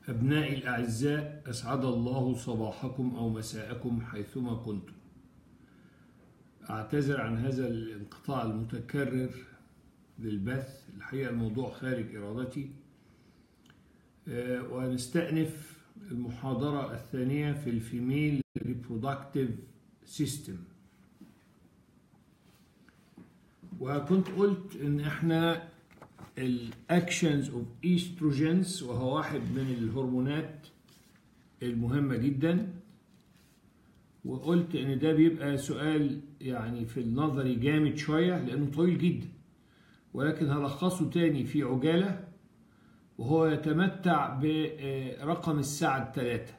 أبنائي الأعزاء أسعد الله صباحكم أو مساءكم حيثما كنتم أعتذر عن هذا الانقطاع المتكرر للبث الحقيقة الموضوع خارج إرادتي آه، ونستأنف المحاضرة الثانية في الفيميل ريبرودكتيف سيستم وكنت قلت ان احنا الاكشنز اوف ايستروجينز وهو واحد من الهرمونات المهمه جدا وقلت ان ده بيبقى سؤال يعني في النظري جامد شويه لانه طويل جدا ولكن هلخصه تاني في عجاله وهو يتمتع برقم الساعه الثلاثه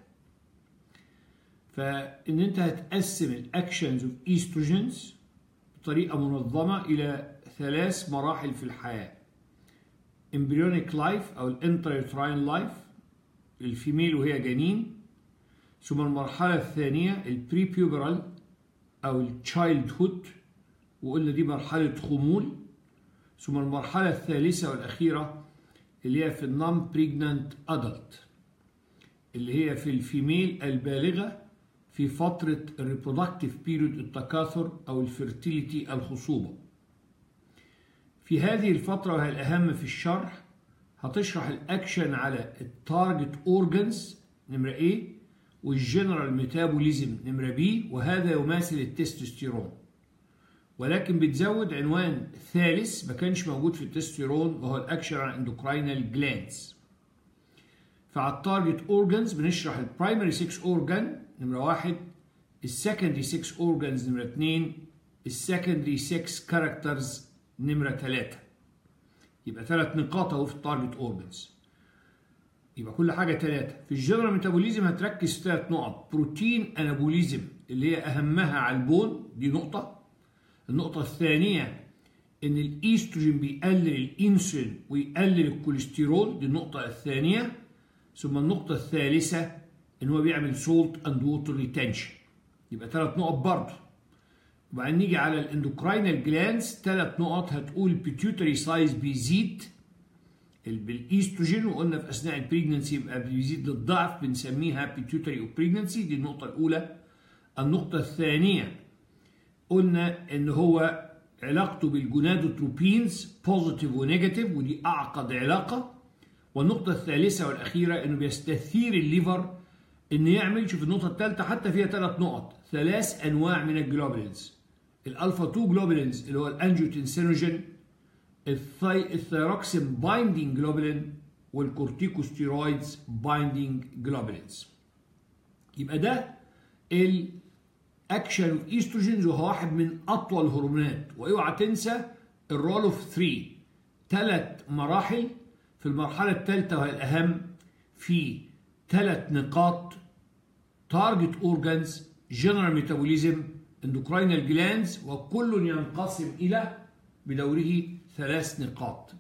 فان انت هتقسم الاكشنز اوف ايستروجينز بطريقه منظمه الى ثلاث مراحل في الحياه embryonic لايف او الانترايوتراين لايف الفيميل وهي جنين ثم المرحله الثانيه البري بيوبرال او التشايلد هود وقلنا دي مرحله خمول ثم المرحله الثالثه والاخيره اللي هي في النون بريجنانت ادلت اللي هي في الفيميل البالغه في فتره الريبرودكتيف بيريود التكاثر او الفيرتيليتي الخصوبه في هذه الفترة وهي الأهم في الشرح هتشرح الأكشن على التارجت أورجنز نمرة A والجنرال ميتابوليزم نمرة B وهذا يماثل التستوستيرون ولكن بتزود عنوان ثالث ما كانش موجود في التستوستيرون وهو الأكشن على الاندوكراينال جلاندز فعلى التارجت أورجنز بنشرح البرايمري 6 أورجان نمرة واحد السكندري 6 أورجنز نمرة اتنين السكندري 6 كاركترز نمرة ثلاثة يبقى ثلاث نقاط اهو في التارجت اورجنز يبقى كل حاجة ثلاثة في الجنرال ميتابوليزم هتركز في ثلاث نقط بروتين انابوليزم اللي هي أهمها على البون دي نقطة النقطة الثانية إن الإيستروجين بيقلل الإنسولين ويقلل الكوليسترول دي النقطة الثانية ثم النقطة الثالثة إن هو بيعمل سولت أند ووتر ريتنشن يبقى ثلاث نقط برضه وبعدين نيجي على الاندوكراينال جلانز ثلاث نقط هتقول البيتيوتري سايز بيزيد بالايستروجين وقلنا في اثناء البريجننسي يبقى بيزيد للضعف بنسميها بيتيوتري اوف بريجننسي دي النقطه الاولى النقطه الثانيه قلنا ان هو علاقته بالجونادوتروبينز بوزيتيف ونيجاتيف ودي اعقد علاقه والنقطه الثالثه والاخيره انه بيستثير الليفر ان يعمل شوف النقطه الثالثه حتى فيها ثلاث نقط ثلاث انواع من الجلوبولينز الالفا 2 جلوبولينز اللي هو الانجيوتنسينوجين الثيروكسين بايندينج جلوبولين والكورتيكوستيرويدز بايندينج جلوبولينز يبقى ده الاكشن اوف ايستروجينز وهو واحد من اطول الهرمونات واوعى تنسى الرول اوف 3 ثلاث مراحل في المرحله الثالثه وهي الاهم في ثلاث نقاط تارجت اورجانز جنرال ميتابوليزم اندوكراينال جلاندز وكل ينقسم الى بدوره ثلاث نقاط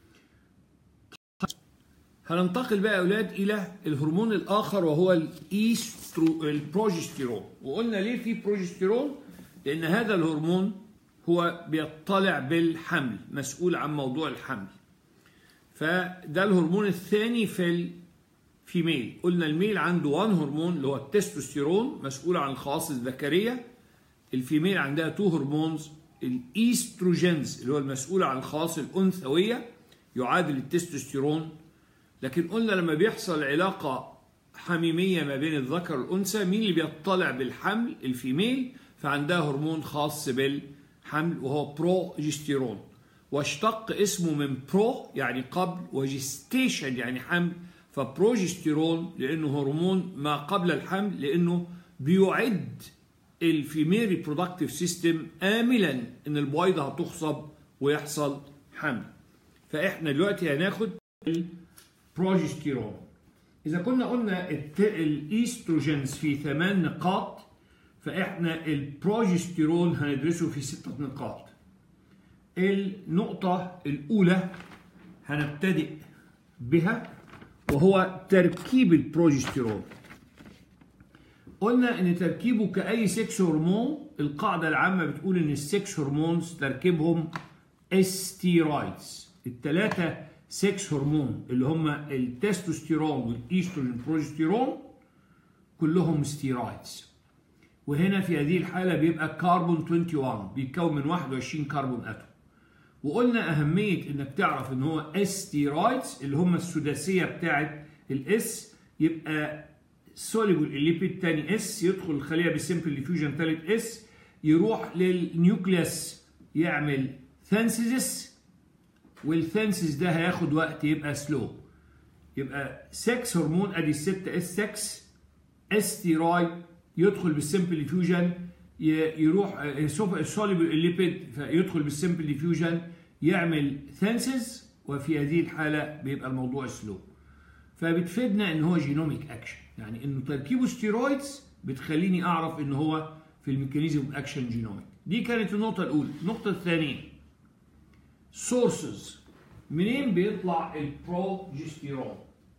هننتقل بقى يا اولاد الى الهرمون الاخر وهو الايسترو البروجستيرون وقلنا ليه في بروجستيرون لان هذا الهرمون هو بيطلع بالحمل مسؤول عن موضوع الحمل فده الهرمون الثاني في الفيميل قلنا الميل عنده وان هرمون اللي هو التستوستيرون مسؤول عن الخواص الذكريه الفيميل عندها تو هرمونز الايستروجينز اللي هو المسؤول عن الخواص الانثويه يعادل التستوستيرون لكن قلنا لما بيحصل علاقه حميميه ما بين الذكر والانثى مين اللي بيطلع بالحمل الفيميل فعندها هرمون خاص بالحمل وهو بروجستيرون واشتق اسمه من برو يعني قبل وجستيشن يعني حمل فبروجستيرون لانه هرمون ما قبل الحمل لانه بيعد الفيميل ريبرودكتيف سيستم املا ان البويضه هتخصب ويحصل حمل فاحنا دلوقتي هناخد البروجستيرون اذا كنا قلنا الايستروجينز في ثمان نقاط فاحنا البروجستيرون هندرسه في ستة نقاط النقطة الأولى هنبتدئ بها وهو تركيب البروجستيرون قلنا ان تركيبه كاي سكس هرمون القاعده العامه بتقول ان السكس هرمونز تركيبهم استيرويدز الثلاثه 6 هرمون اللي هم التستوستيرون والايستروجين بروجستيرون كلهم ستيرويدز وهنا في هذه الحالة بيبقى كربون 21 بيتكون من 21 كربون اتوم وقلنا أهمية إنك تعرف إن هو استيرويدز اللي هم السداسية بتاعت الاس يبقى سوليبل الليبيد تاني اس يدخل الخلية بالسمبل ديفيوجن تالت اس يروح للنيوكليوس يعمل ثانسيس والثانسيس ده هياخد وقت يبقى سلو يبقى 6 هرمون ادي 6 اس 6 استيرويد يدخل بالسمبل ديفيوجن يروح السوليبل الليبيد فيدخل بالسمبل ديفيوجن يعمل ثانسز وفي هذه الحاله بيبقى الموضوع سلو فبتفيدنا ان هو جينوميك اكشن يعني انه تركيبه ستيرويدز بتخليني اعرف ان هو في الميكانيزم اوف اكشن جينوميك دي كانت النقطه الاولى النقطه الثانيه سورسز منين بيطلع البروجستيرون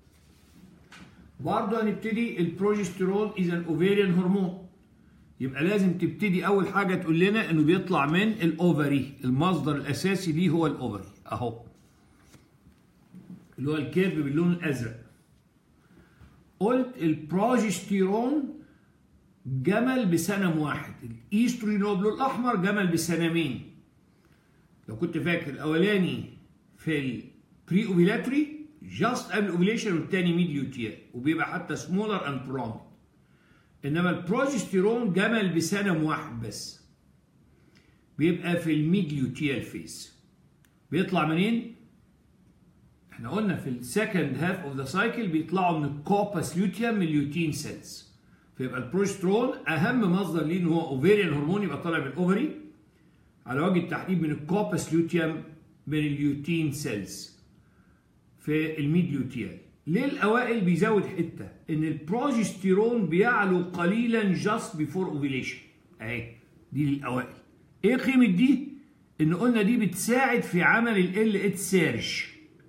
برضه هنبتدي البروجستيرون اذا اوفيريان هرمون يبقى لازم تبتدي اول حاجه تقول لنا انه بيطلع من الاوفري المصدر الاساسي ليه هو الاوفري اهو اللي هو الكيرف باللون الازرق قلت البروجستيرون جمل بسنم واحد الايستروجين هو باللون الاحمر جمل بسنمين لو كنت فاكر الاولاني في البري اوفيلاتوري جاست قبل الاوفيليشن والتاني ميد يوتيال وبيبقى حتى سمولر اند برولونج انما البروجستيرون جمل بسنم واحد بس بيبقى في الميد يوتيال فيس بيطلع منين؟ احنا قلنا في السكند هاف اوف ذا سايكل بيطلعوا من الكوباس ليوتيوم من اليوتين سيلز فيبقى البروجسترون اهم مصدر ليه ان هو اوفيريان هرمون يبقى طالع من الاوفري على وجه التحديد من الكوباس ليوتيوم من اليوتين سيلز في الميد يوتيال ليه الاوائل بيزود حته ان البروجستيرون بيعلو قليلا جاست بيفور اوفيليشن اهي دي للاوائل ايه قيمه دي ان قلنا دي بتساعد في عمل ال اتش سيرج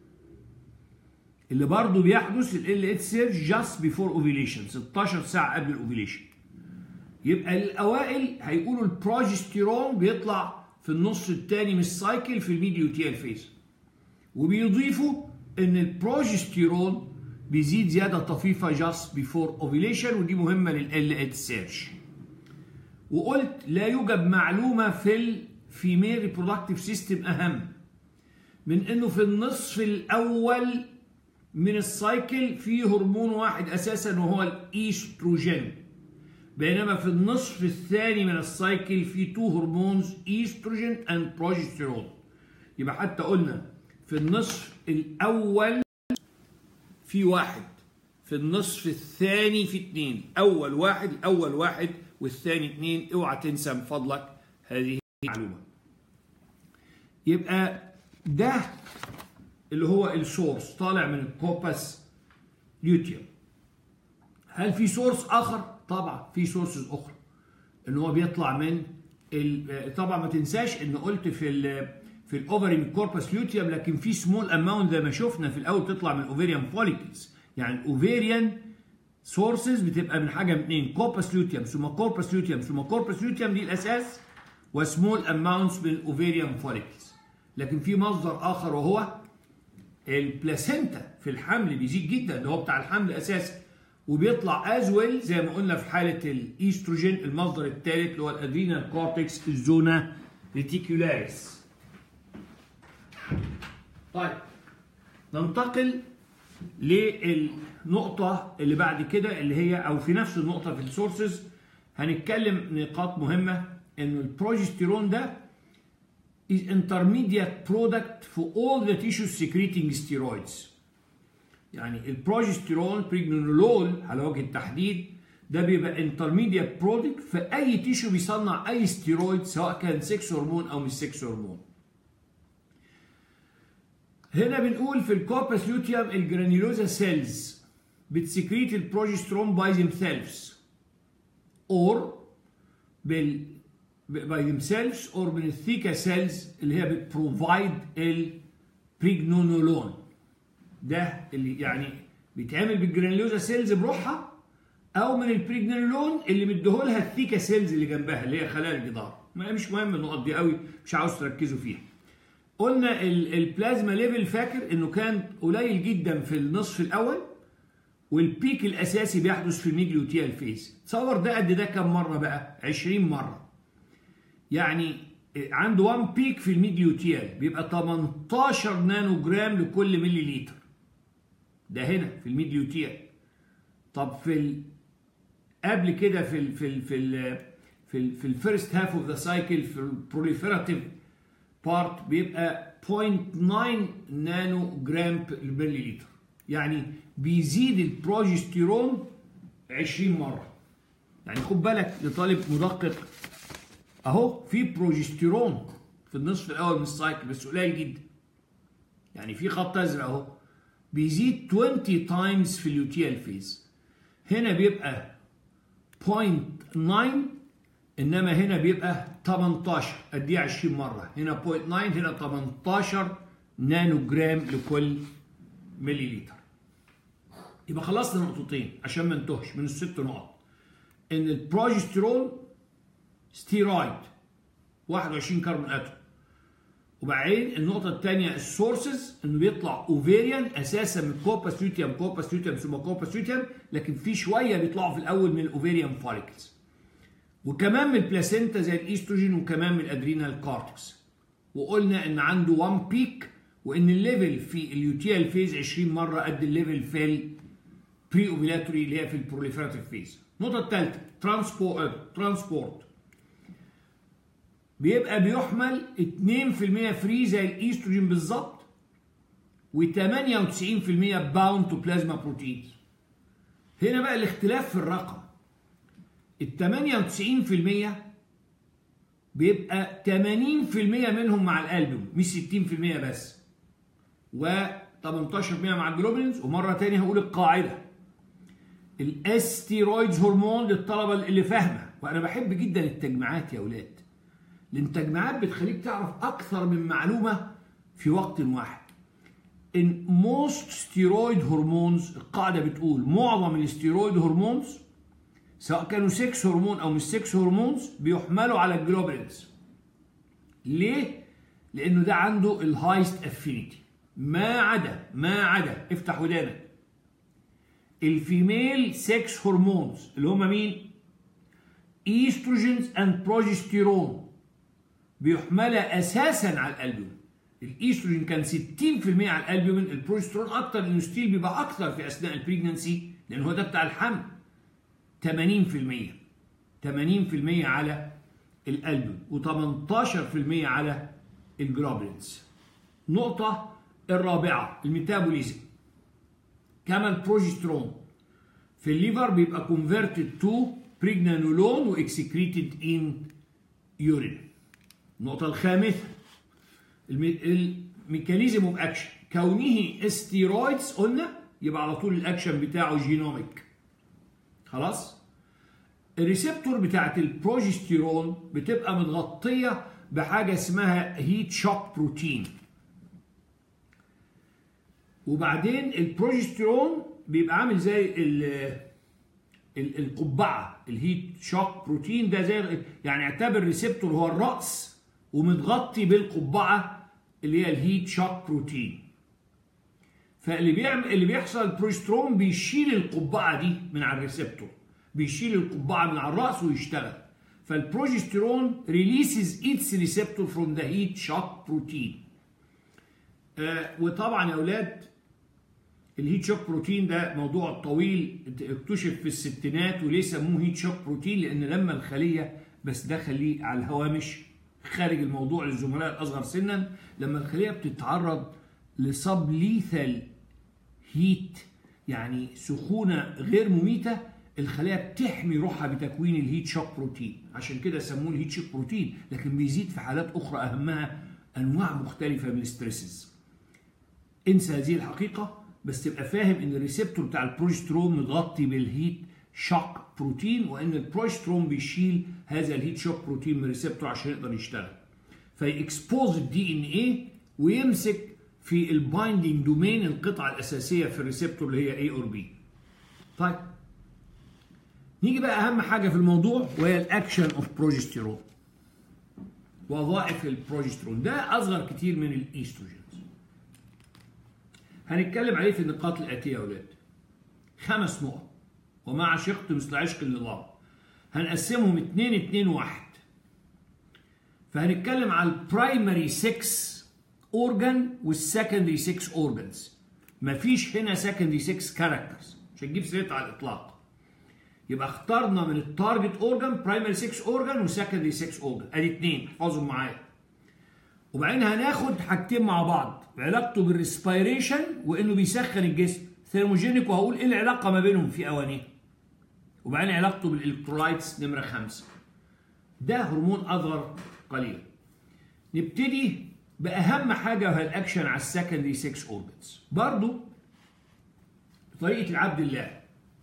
اللي برضه بيحدث ال اتش سيرج جاست بيفور اوفيليشن 16 ساعه قبل الاوفيليشن يبقى الاوائل هيقولوا البروجستيرون بيطلع في النص الثاني من السايكل في الميديوتيال فيز وبيضيفوا ان البروجستيرون بيزيد زياده طفيفه جاست بيفور اوفيليشن ودي مهمه لل اتش سيرش وقلت لا يوجد معلومه في الفيميل ريبرودكتيف سيستم اهم من انه في النصف الاول من السايكل في هرمون واحد اساسا وهو الايستروجين بينما في النصف الثاني من السايكل في تو هرمونز ايستروجين اند بروجستيرون يبقى حتى قلنا في النصف الاول في واحد في النصف الثاني في اتنين اول واحد الاول واحد والثاني اتنين اوعى تنسى من فضلك هذه المعلومه يبقى ده اللي هو السورس طالع من الكوباس ليوتيوم هل في سورس اخر طبعا في سورسز اخرى ان هو بيطلع من طبعا ما تنساش ان قلت في ال في الاوفري من كوربس ليوتيوم لكن في سمول اماونت زي ما شفنا في الاول تطلع من الاوفيريان فوليكلز يعني الاوفيريان سورسز بتبقى من حاجه من اثنين كوربس ليوتيوم ثم كوربس ليوتيوم ثم كوربس ليوتيوم دي الاساس وسمول اماونتس من الاوفيريان فوليكلز لكن في مصدر اخر وهو البلاسينتا في الحمل بيزيد جدا اللي هو بتاع الحمل اساسا وبيطلع از ويل زي ما قلنا في حاله الايستروجين المصدر الثالث اللي هو الادرينال كورتكس الزونا ريتيكولاريس طيب ننتقل للنقطة اللي بعد كده اللي هي أو في نفس النقطة في السورسز هنتكلم نقاط مهمة إنه البروجستيرون ده is intermediate product for all the tissues secreting steroids. يعني البروجستيرون بريجنولول على وجه التحديد ده بيبقى intermediate product في أي تيشو بيصنع أي ستيرويد سواء كان 6 هرمون أو مش 6 هرمون. هنا بنقول في الكوباس لوتيوم الجرانيولوزا سيلز بتسكريت البروجسترون باي themselves اور بال باي themselves اور من الثيكا سيلز اللي هي بتبروفايد البريجنونولون ده اللي يعني بيتعمل بالجرانيولوزا سيلز بروحها او من البريجنولون اللي مديهولها الثيكا سيلز اللي جنبها اللي هي خلايا الجدار ما مش مهم النقط دي قوي مش عاوز تركزوا فيها قلنا البلازما ليفل فاكر انه كان قليل جدا في النصف الاول والبيك الاساسي بيحدث في الميجلوتيال فيز تصور ده قد ده كم مره بقى 20 مره يعني عنده 1 بيك في الميجلوتيال بيبقى 18 نانو جرام لكل ملي لتر ده هنا في الميجلوتيال طب في ال... قبل كده في ال... في ال... في ال... في ال... في الفيرست هاف اوف ذا سايكل في البروليفيراتيف بارت بيبقى 0.9 نانو جرام للملي لتر يعني بيزيد البروجستيرون 20 مره يعني خد بالك لطالب مدقق اهو في بروجستيرون في النصف الاول من السايكل بس قليل جدا يعني في خط ازرق اهو بيزيد 20 تايمز في اليوتيال فيز هنا بيبقى 0.9 انما هنا بيبقى 18 ادي 20 مره هنا 0.9 هنا 18 نانو جرام لكل ملي لتر يبقى خلصنا نقطتين عشان ما نتوهش من الست نقط ان البروجستيرون ستيرويد 21 كربون اتوم وبعدين النقطة الثانية السورسز انه بيطلع اوفيريان اساسا من كوباس لوتيوم كوباس لوتيوم ثم كوباس لوتيوم لكن في شوية بيطلعوا في الاول من الاوفيريان فوليكلز وكمان من البلاسينتا زي الايستروجين وكمان من الادرينال كورتكس وقلنا ان عنده 1 بيك وان الليفل في اليوتيال فيز 20 مرة قد الليفل في البري اوفيلاتوري اللي هي في البروليفيراتيف فيز النقطة الثالثة ترانسبورت ترانسبورت بيبقى بيحمل 2% فري زي الايستروجين بالظبط و98% باوند تو بلازما بروتينز هنا بقى الاختلاف في الرقم ال 98% بيبقى 80% منهم مع الالبوم مش 60% بس و 18% مع الجلوبولينز ومره تانية هقول القاعده الاستيرويدز هرمون للطلبه اللي فاهمه وانا بحب جدا التجميعات يا اولاد لان التجميعات بتخليك تعرف اكثر من معلومه في وقت واحد ان most steroid hormones القاعده بتقول معظم الستيرويد هرمونز سواء كانوا 6 هرمون او مش 6 هرمونز بيحملوا على الجلوبولينز ليه لانه ده عنده الهايست افينيتي ما عدا ما عدا افتح ودانك الفيميل 6 هرمونز اللي هم مين ايستروجينز اند بروجستيرون بيحملها اساسا على الالبومين الايستروجين كان 60% على الالبومين البروجسترون اكتر لانه ستيل بيبقى اكتر في اثناء البريجننسي لان هو ده بتاع الحمل 80% 80% على الالبوم و18% على الجلوبلينز النقطة الرابعة الميتابوليزم كما البروجسترون في الليفر بيبقى converted to pregnanolone واكسكريتد in urine النقطة الخامسة الميكانيزم اوف اكشن كونه استيرويدز قلنا يبقى على طول الاكشن بتاعه جينوميك خلاص الريسبتور بتاعت البروجستيرون بتبقى متغطية بحاجة اسمها هيت شوك بروتين وبعدين البروجستيرون بيبقى عامل زي القبعة الهيت شوك بروتين ده زي يعني اعتبر الريسبتور هو الرأس ومتغطي بالقبعة اللي هي الهيت شوك بروتين فاللي بيعمل اللي بيحصل البروجسترون بيشيل القبعة دي من على الريسبتور بيشيل القبعة من على الرأس ويشتغل فالبروجسترون releases its receptor from the heat shock protein آه وطبعا يا اولاد الهيت شوك بروتين ده موضوع طويل اكتشف في الستينات وليه سموه هيت شوك بروتين لان لما الخليه بس ده خليه على الهوامش خارج الموضوع للزملاء الاصغر سنا لما الخليه بتتعرض لصب ليثال هيت يعني سخونه غير مميته الخلايا بتحمي روحها بتكوين الهيت شوك بروتين عشان كده سموه الهيت شوك بروتين لكن بيزيد في حالات اخرى اهمها انواع مختلفه من الستريسز انسى هذه الحقيقه بس تبقى فاهم ان الريسبتور بتاع البروجسترون متغطي بالهيت شوك بروتين وان البروجسترون بيشيل هذا الهيت شوك بروتين من الريسبتور عشان يقدر يشتغل فيكسبوز الدي ان ايه ويمسك في البايندينج دومين القطعه الاساسيه في الريسبتور اللي هي A اور B. طيب نيجي بقى اهم حاجه في الموضوع وهي الاكشن اوف بروجستيرون. وظائف البروجسترون ده اصغر كتير من الايستروجينز هنتكلم عليه في النقاط الاتيه يا اولاد خمس نقط وما عشقت مثل عشق النظام هنقسمهم اتنين اتنين واحد فهنتكلم على البرايمري 6 اورجان والسكندري 6 اورجانز مفيش هنا سكندري 6 كاركترز مش هتجيب سيرتها على الاطلاق يبقى اخترنا من التارجت اورجان برايمري 6 اورجان وسكندري 6 اورجان ادي اتنين احفظهم معايا وبعدين هناخد حاجتين مع بعض علاقته بالريسبيريشن وانه بيسخن الجسم ثيرموجينيك وهقول ايه العلاقه ما بينهم في اوانيه وبعدين علاقته بالالكترولايتس نمره خمسه ده هرمون اصغر قليلا نبتدي باهم حاجه وهي الاكشن على السكندري 6 اوربتس برضو بطريقه العبد الله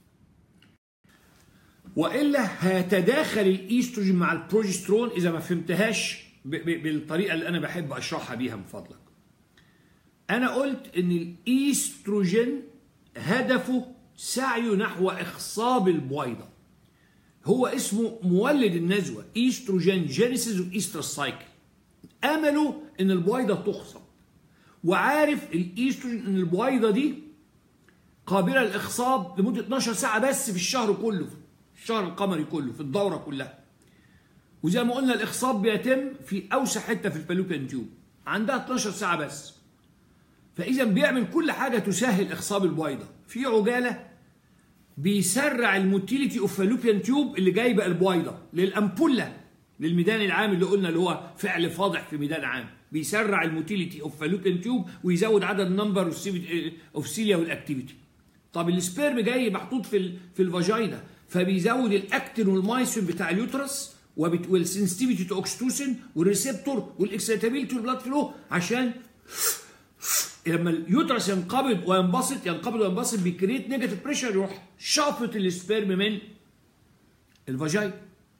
والا هيتداخل الايستروجين مع البروجسترون اذا ما فهمتهاش ب- ب- بالطريقه اللي انا بحب اشرحها بيها من فضلك انا قلت ان الايستروجين هدفه سعيه نحو اخصاب البويضه هو اسمه مولد النزوه ايستروجين جينيسيس والايستر سايكل امله ان البويضه تخصب وعارف الايستروجين ان البويضه دي قابله للاخصاب لمده 12 ساعه بس في الشهر كله في الشهر القمري كله في الدوره كلها وزي ما قلنا الاخصاب بيتم في اوسع حته في الفالوبيان تيوب عندها 12 ساعه بس فاذا بيعمل كل حاجه تسهل اخصاب البويضه في عجاله بيسرع الموتيليتي اوف فالوبيان تيوب اللي جايبه البويضه للامبوله للميدان العام اللي قلنا اللي هو فعل فاضح في ميدان عام بيسرع الموتيليتي اوف فالوبيان تيوب ويزود عدد النمبر اوف سيليا والاكتيفيتي طب السبيرم جاي محطوط في ال في الفاجينا فبيزود الاكتين والمايسين بتاع اليوترس وبت- والسنسيتيفيتي تو اوكستوسين والريسبتور والاكسيتابيلتي والبلاد فلو عشان لما اليوترس ينقبض وينبسط ينقبض وينبسط بيكريت نيجاتيف بريشر يروح شافط السبيرم من الفاجينا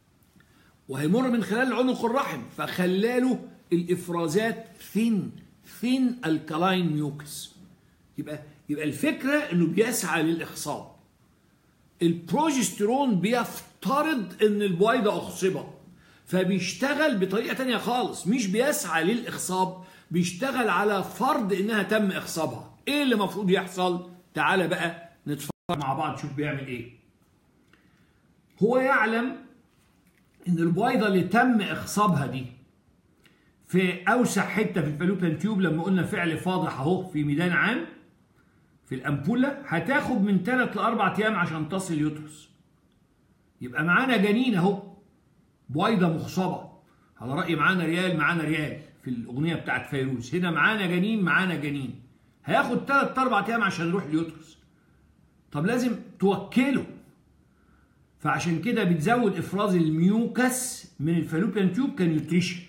وهيمر من خلال عنق الرحم فخلاله الافرازات ثين ثين الكلاين ميوكس يبقى يبقى الفكره انه بيسعى للاخصاب البروجسترون بيفترض ان البويضه اخصبت فبيشتغل بطريقه تانية خالص مش بيسعى للاخصاب بيشتغل على فرض انها تم اخصابها ايه اللي المفروض يحصل تعالى بقى نتفرج مع بعض شوف بيعمل ايه هو يعلم ان البويضه اللي تم اخصابها دي في اوسع حته في الفالوبيان تيوب لما قلنا فعل فاضح اهو في ميدان عام في الامبوله هتاخد من 3 ل 4 ايام عشان تصل اليوترس يبقى معانا جنين اهو بويضه مخصبه على راي معانا ريال معانا ريال في الاغنيه بتاعت فيروز هنا معانا جنين معانا جنين هياخد 3 4 ايام عشان يروح اليوترس طب لازم توكله فعشان كده بتزود افراز الميوكس من الفالوبيان تيوب كنيوتريشن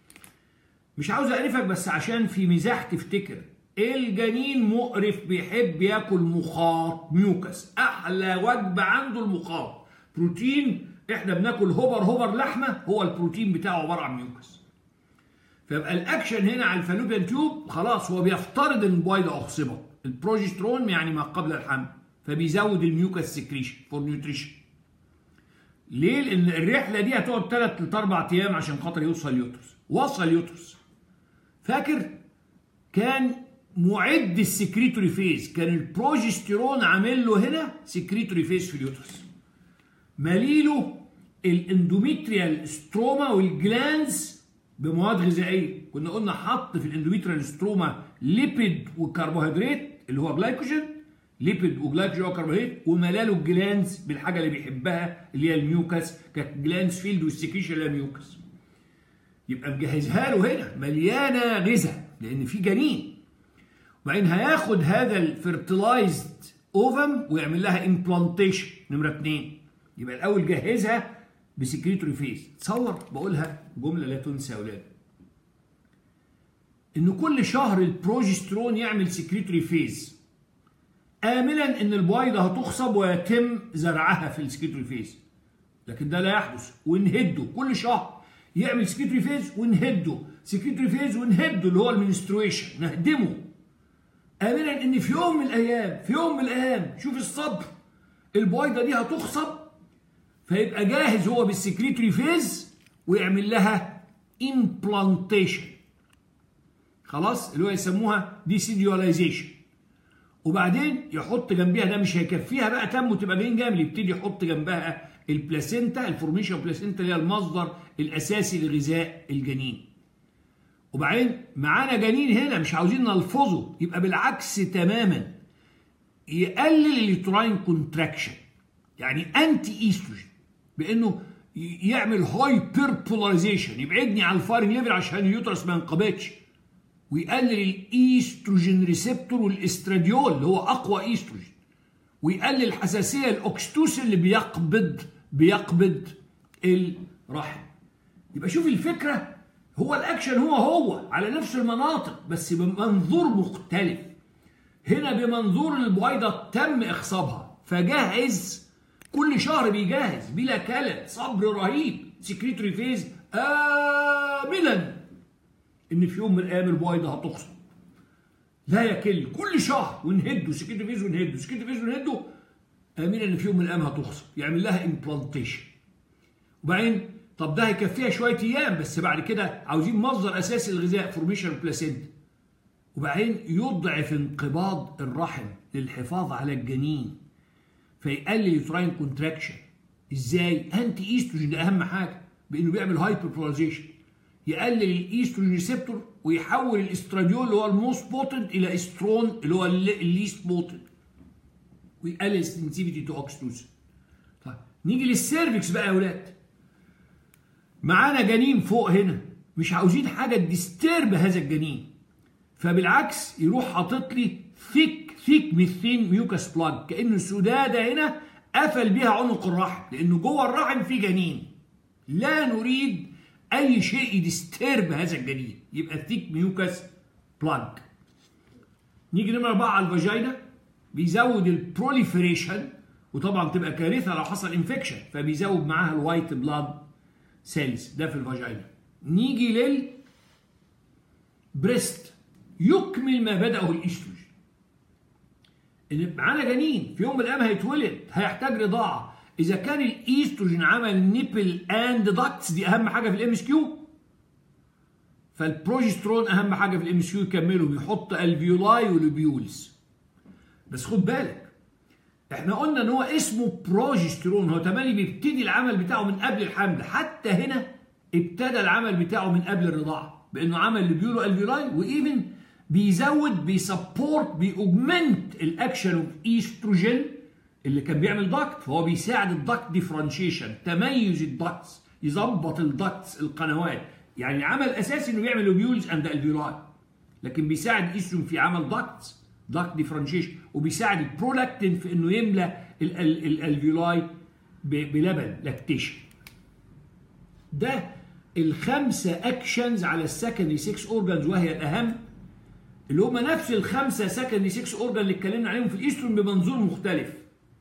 مش عاوز اعرفك بس عشان في مزاح تفتكر الجنين مقرف بيحب ياكل مخاط ميوكس احلى وجبه عنده المخاط بروتين احنا بناكل هوبر هوبر لحمه هو البروتين بتاعه عباره عن ميوكس فيبقى الاكشن هنا على الفالوبيان تيوب خلاص هو بيفترض ان البويضه اخصبت البروجسترون يعني ما قبل الحمل فبيزود الميوكس سكريشن فور نيوتريشن ليه؟ لان الرحله دي هتقعد 3 ل 4 ايام عشان خاطر يوصل اليوترس وصل اليوترس فاكر كان معد السكريتوري فيز كان البروجستيرون عامل له هنا سكريتوري فيز في اليوترس ماليله الاندوميتريال ستروما والجلانز بمواد غذائيه كنا قلنا حط في الاندوميتريال ستروما ليبيد وكربوهيدرات اللي هو جلايكوجين ليبيد وجلايكوجين وكربوهيدرات وملاله الجلانز بالحاجه اللي بيحبها اللي هي الميوكس كانت جلانز فيلد والسكريشن اللي هي ميوكس يبقى مجهزها له هنا مليانه غذاء لان في جنين وبعدين هياخد هذا الفيرتلايزد اوفم ويعمل لها امبلانتيشن نمره اثنين يبقى الاول جهزها بسكريتوري فيز تصور بقولها جمله لا تنسى يا اولاد ان كل شهر البروجسترون يعمل سكريتوري فيز املا ان البويضه هتخصب ويتم زرعها في السكريتوري فيز لكن ده لا يحدث ونهده كل شهر يعمل سكريتوري فيز ونهده سكريتوري فيز ونهده اللي هو المنسترويشن نهدمه املا ان في يوم من الايام في يوم من الايام شوف الصبر البويضه دي هتخصب فيبقى جاهز هو بالسكريتوري فيز ويعمل لها implantation خلاص اللي هو يسموها ديسيديواليزيشن وبعدين يحط جنبيها ده مش هيكفيها بقى تم وتبقى جايين جامد يبتدي يحط جنبها البلاسينتا الفورميشن بلاسينتا اللي هي المصدر الاساسي لغذاء الجنين وبعدين معانا جنين هنا مش عاوزين نلفظه يبقى بالعكس تماما يقلل اليوتراين كونتراكشن يعني انتي ايستروجين بانه يعمل هايبر بولاريزيشن يبعدني عن الفايرنج ليفل عشان اليوترس ما ينقبضش ويقلل الايستروجين ريسبتور والاستراديول اللي هو اقوى ايستروجين ويقلل الحساسيه الاوكستوسين اللي بيقبض بيقبض الرحم يبقى شوف الفكره هو الاكشن هو هو على نفس المناطق بس بمنظور مختلف هنا بمنظور البويضه تم اخصابها فجهز كل شهر بيجهز بلا كلل صبر رهيب سكريتوري فيز املا ان في يوم من الايام البويضه هتخصب لا يكل كل شهر ونهده سكريتوري فيز ونهده سكريتوري فيز ونهده امنا ان في يوم من الايام هتخصب يعمل لها امبلانتيشن وبعدين طب ده هيكفيها شويه ايام بس بعد كده عاوزين مصدر اساسي للغذاء فورميشن بلاسينتا وبعدين يضعف انقباض الرحم للحفاظ على الجنين فيقلل يوتراين كونتراكشن ازاي انتي ايستروجين ده اهم حاجه بانه بيعمل هايبر بولاريزيشن يقلل الايستروجين ريسبتور ويحول الاستراديول اللي هو الموست بوتنت الى استرون اللي هو الليست بوتنت ويقلل السنسيفيتي تو اوكستوسين طيب نيجي للسيرفكس بقى يا اولاد معانا جنين فوق هنا مش عاوزين حاجه تديسترب هذا الجنين فبالعكس يروح حاطط لي ثيك ثيك ميثين ميوكاس بلاج كانه السداده هنا قفل بيها عنق الرحم لانه جوه الرحم في جنين لا نريد اي شيء يديسترب هذا الجنين يبقى ثيك ميوكاس بلاج نيجي نمرة أربعة على الفاجينا بيزود البروليفريشن وطبعا تبقى كارثة لو حصل انفكشن فبيزود معاها الوايت بلاد سيلز ده في الفاجينا نيجي لل بريست يكمل ما بدأه الايستروجين ان معانا جنين في يوم من الايام هيتولد هيحتاج رضاعه اذا كان الايستروجين عمل نيبل اند داكتس دي اهم حاجه في الام اس كيو فالبروجسترون اهم حاجه في الام اس كيو يكملوا بيحط الفيولاي ولوبيولز بس خد بالك احنا قلنا ان هو اسمه بروجسترون هو تمالي بيبتدي العمل بتاعه من قبل الحمل حتى هنا ابتدى العمل بتاعه من قبل الرضاعه بانه عمل لوبيولو الفيولاي وايفن بيزود بيسبورت بيأوجمنت الاكشن اوف ايستروجين اللي كان بيعمل داكت فهو بيساعد الداكت ديفرنشيشن تميز الداكتس يظبط الداكتس القنوات يعني العمل الاساسي انه بيعمل لوبيولز اند الفيولاي لكن بيساعد الايستروجين في عمل داكتس داكت ديفرنشيشن وبيساعد البرولاكتين في انه يملى الالفيولاي بلبن لاكتيشن ده الخمسه اكشنز على السكندري 6 اورجانز وهي الاهم اللي هم نفس الخمسه سكندري 6 اورجان اللي اتكلمنا عليهم في الايستروجين بمنظور مختلف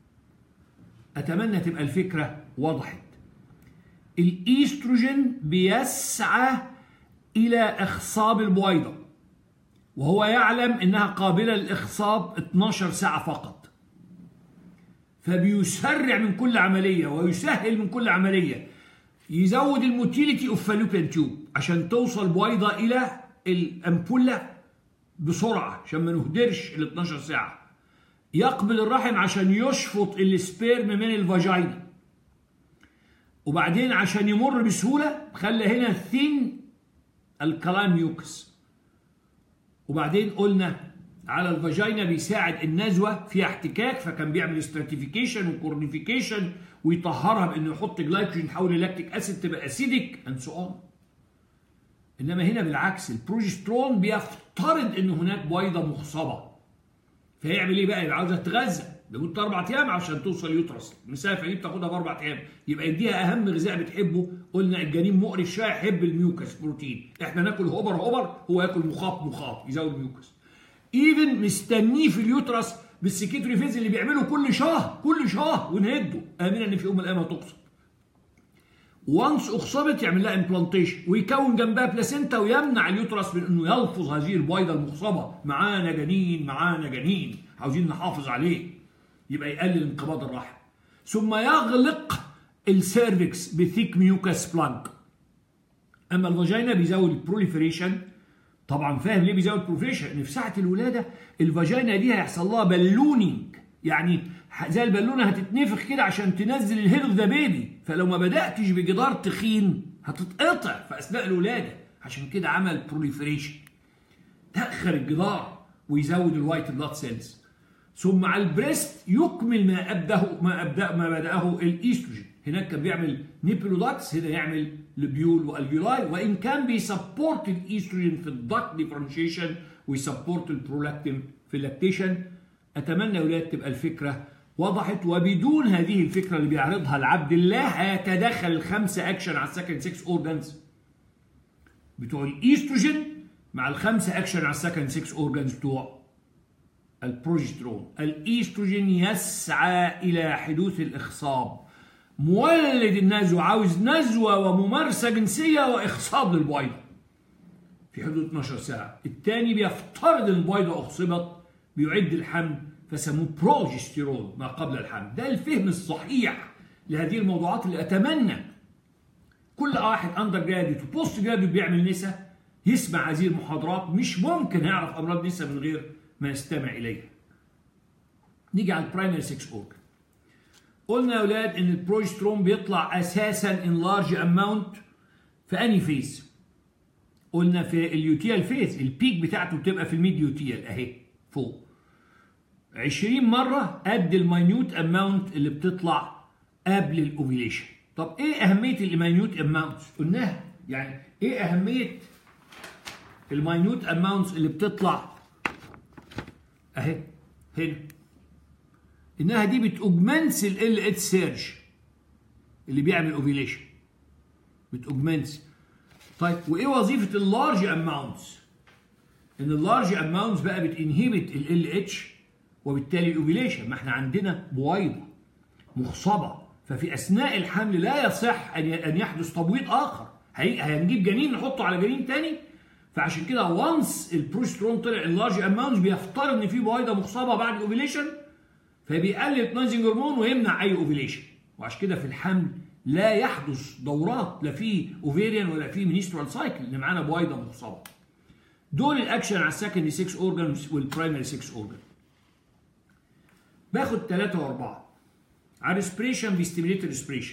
اتمنى تبقى الفكره وضحت الايستروجين بيسعى الى اخصاب البويضه وهو يعلم انها قابله للاخصاب 12 ساعه فقط فبيسرع من كل عمليه ويسهل من كل عمليه يزود الموتيليتي اوف فالوبيان تيوب عشان توصل بويضه الى الامبوله بسرعه عشان ما نهدرش ال 12 ساعه يقبل الرحم عشان يشفط السبيرم من الفاجينا وبعدين عشان يمر بسهوله خلى هنا ثين الكلام ميوكس وبعدين قلنا على الفاجينا بيساعد النزوه فيها احتكاك فكان بيعمل ستراتيفيكيشن وكورنيفيكيشن ويطهرها بانه يحط جلايكوجين يحول لاكتيك اسيد تبقى اسيدك اند سو اون انما هنا بالعكس البروجسترون بيفترض ان هناك بويضه مخصبه فيعمل ايه بقى؟ يبقى عاوزها تتغذى لمده اربع ايام عشان توصل يوترس المسافه دي بتاخدها باربع ايام يبقى يديها اهم غذاء بتحبه قلنا الجنين مقرف شويه يحب الميوكس بروتين احنا ناكل هوبر هوبر هو ياكل مخاط مخاط يزود ميوكس ايفن مستنيه في اليوترس بالسكيتوري فيز اللي بيعمله كل شهر كل شهر ونهده امنا ان في يوم من الايام هتقصر وانس اخصبت يعمل لها امبلانتيشن ويكون جنبها بلاسينتا ويمنع اليوترس من انه يلفظ هذه البويضه المخصبه معانا جنين معانا جنين عاوزين نحافظ عليه يبقى يقلل انقباض الرحم ثم يغلق السيرفكس بثيك ميوكاس بلانك اما الفاجينا بيزود البروليفريشن طبعا فاهم ليه بيزود البروليفريشن ان في ساعه الولاده الفاجينا دي هيحصل لها بالونينج يعني زي البالونه هتتنفخ كده عشان تنزل الهيد اوف ذا بيبي فلو ما بداتش بجدار تخين هتتقطع في اثناء الولاده عشان كده عمل بروليفريشن تاخر الجدار ويزود الوايت بلاد سيلز ثم على البريست يكمل ما ابداه ما ابدا ما بداه الايستروجين هناك كان بيعمل نيبلوداكس هنا يعمل لبيول والجيولاي وان كان بيسبورت الايستروجين في الداك ديفرنشيشن ويسبورت البرولاكتين في اللاكتيشن اتمنى يا ولاد تبقى الفكره وضحت وبدون هذه الفكره اللي بيعرضها لعبد الله هيتدخل الخمسه اكشن على السكند 6 اورجانز بتوع الايستروجين مع الخمسه اكشن على السكند 6 اورجانز بتوع البروجسترون الايستروجين يسعى الى حدوث الاخصاب مولد النزوة عاوز نزوة وممارسة جنسية وإخصاب للبويضة في حدود 12 ساعة الثاني بيفترض ان البويضة أخصبت بيعد الحمل فسموه بروجستيرون ما قبل الحمل ده الفهم الصحيح لهذه الموضوعات اللي أتمنى كل واحد أندر جراديوت وبوست جراديوت بيعمل نسا يسمع هذه المحاضرات مش ممكن يعرف أمراض نسا من غير ما يستمع إليها نيجي على البرايمري 6 أورجن قلنا يا اولاد ان البروجسترون بيطلع اساسا ان لارج اماونت في اني فيز قلنا في اليوتيال فيز البيك بتاعته بتبقى في الميد يوتيال اهي فوق 20 مره قد الماينيوت اماونت اللي بتطلع قبل الاوفيليشن طب ايه اهميه الماينيوت اماونت قلناها يعني ايه اهميه الماينيوت اماونتس اللي بتطلع اهي هنا انها دي بتوجمنس ال اتش سيرج اللي بيعمل اوفيليشن بتوجمنس طيب وايه وظيفه اللارج اماونتس ان اللارج اماونتس بقى بتنهبت ال اتش وبالتالي الاوفيليشن ما احنا عندنا بويضه مخصبه ففي اثناء الحمل لا يصح ان ان يحدث تبويض اخر هنجيب جنين نحطه على جنين تاني فعشان كده وانس البروسترون طلع اللارج اماونتس بيفترض ان في بويضه مخصبه بعد الاوفيليشن فبيقلل التنايزنج هرمون ويمنع اي اوفيليشن وعشان كده في الحمل لا يحدث دورات لا في اوفيريان ولا في منسترال سايكل اللي معانا بويضه مخصبه دول الاكشن على السكندري 6 اورجانز والبرايمري 6 اورجان باخد 3 و4 على الريسبريشن بيستيميليت الريسبريشن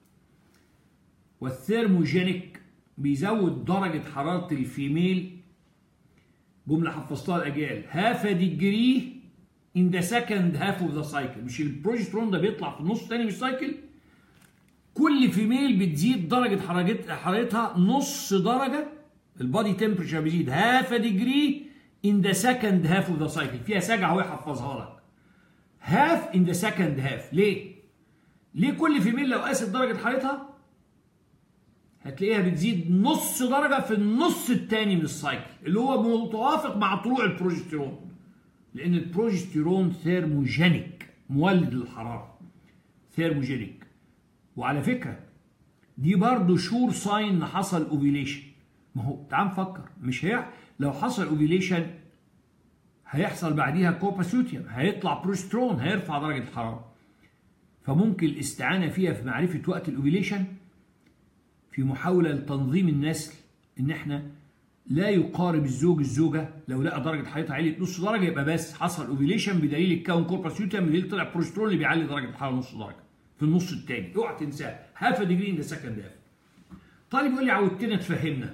والثيرموجينيك بيزود درجه حراره الفيميل جمله حفظتها الاجيال هاف ديجري in the second half of the cycle مش البروجسترون ده بيطلع في النص الثاني من السايكل كل فيميل بتزيد درجة حرارتها نص درجة البادي تمبريتشر بيزيد هاف ديجري in the second half of the cycle فيها سجع هو يحفظها لك half in the second half ليه؟ ليه كل فيميل لو قاست درجة حرارتها هتلاقيها بتزيد نص درجة في النص الثاني من السايكل اللي هو متوافق مع طلوع البروجسترون لان البروجستيرون ثيرموجينيك مولد للحراره ثيرموجينيك وعلى فكره دي برضه شور ساين ان حصل اوفيليشن ما هو تعال نفكر مش هي لو حصل اوفيليشن هيحصل بعديها كوباسيوتيوم هيطلع بروسترون هيرفع درجه الحراره فممكن الاستعانه فيها في معرفه وقت الاوفيليشن في محاوله لتنظيم النسل ان احنا لا يقارب الزوج الزوجه لو لقى درجه حرارتها عليت نص درجه يبقى بس حصل اوفيليشن بدليل الكون كورباسيوتيوم اللي طلع بروسترون اللي بيعلي درجه الحراره نص درجه في النص الثاني اوعى تنساه هاف ديجري ان ذا سكند هاف طالب يقول لي عودتنا تفهمنا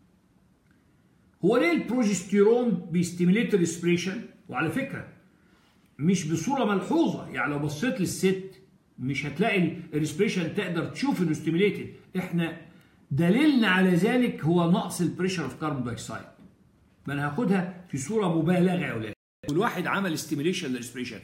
هو ليه البروجستيرون بيستيميليت الريسبريشن وعلى فكره مش بصوره ملحوظه يعني لو بصيت للست مش هتلاقي الريسبريشن تقدر تشوف انه ستيميليتد احنا دليلنا على ذلك هو نقص البريشر اوف كاربون دايوكسيد ما انا هاخدها في صوره مبالغه يا اولاد والواحد عمل ستيميليشن للريسبريشن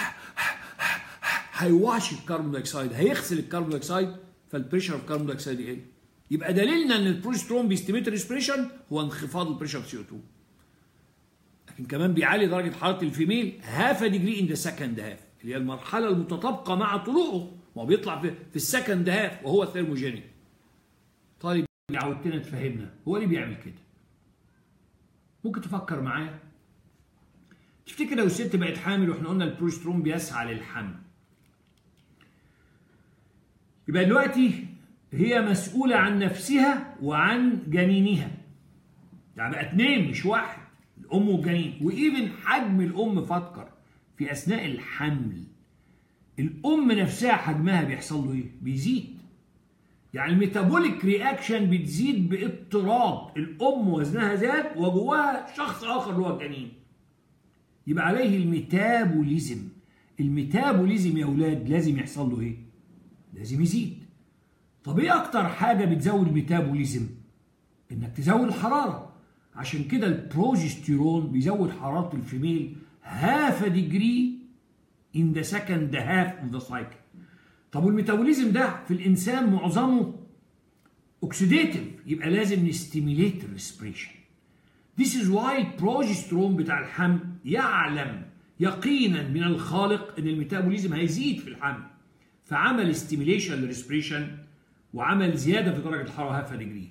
هيواش الكربون دايوكسيد هيغسل الكربون دايوكسيد فالبريشر اوف كاربون دايوكسيد يقل يبقى دليلنا ان البروسترون بيستيميت الريسبريشن هو انخفاض البريشر سي او 2 لكن كمان بيعلي درجه حراره الفيميل هاف ديجري ان ذا سكند هاف اللي هي المرحله المتطابقه مع طلوعه ما هو بيطلع في, في السكند هاف وهو ثيرموجينيك طالب عودتنا تفهمنا هو ليه بيعمل كده ممكن تفكر معايا تفتكر لو الست بقت حامل واحنا قلنا البروسترون بيسعى للحمل يبقى دلوقتي هي مسؤولة عن نفسها وعن جنينها يعني بقى اتنين مش واحد الأم والجنين وإيفن حجم الأم فكر في أثناء الحمل الأم نفسها حجمها بيحصل له إيه؟ بيزيد يعني الميتابوليك رياكشن بتزيد باضطراب الأم وزنها زاد وجواها شخص آخر اللي هو الجنين يبقى عليه الميتابوليزم الميتابوليزم يا أولاد لازم يحصل له إيه؟ لازم يزيد طب ايه اكتر حاجه بتزود الميتابوليزم انك تزود الحراره عشان كده البروجستيرون بيزود حراره الفيميل هاف ديجري ان ذا سكند هاف اوف ذا سايكل طب والميتابوليزم ده في الانسان معظمه اوكسيديتيف يبقى لازم نستيميليت الريسبريشن This is why البروجسترون بتاع الحمل يعلم يقينا من الخالق ان الميتابوليزم هيزيد في الحمل فعمل ستيميليشن للريسبريشن وعمل زياده في درجه الحراره هاف ديجري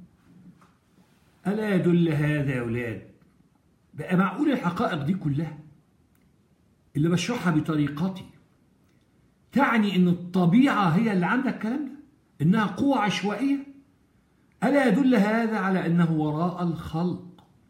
الا يدل هذا يا اولاد بقى معقول الحقائق دي كلها اللي بشرحها بطريقتي تعني ان الطبيعه هي اللي عندها الكلام ده انها قوه عشوائيه الا يدل هذا على انه وراء الخلق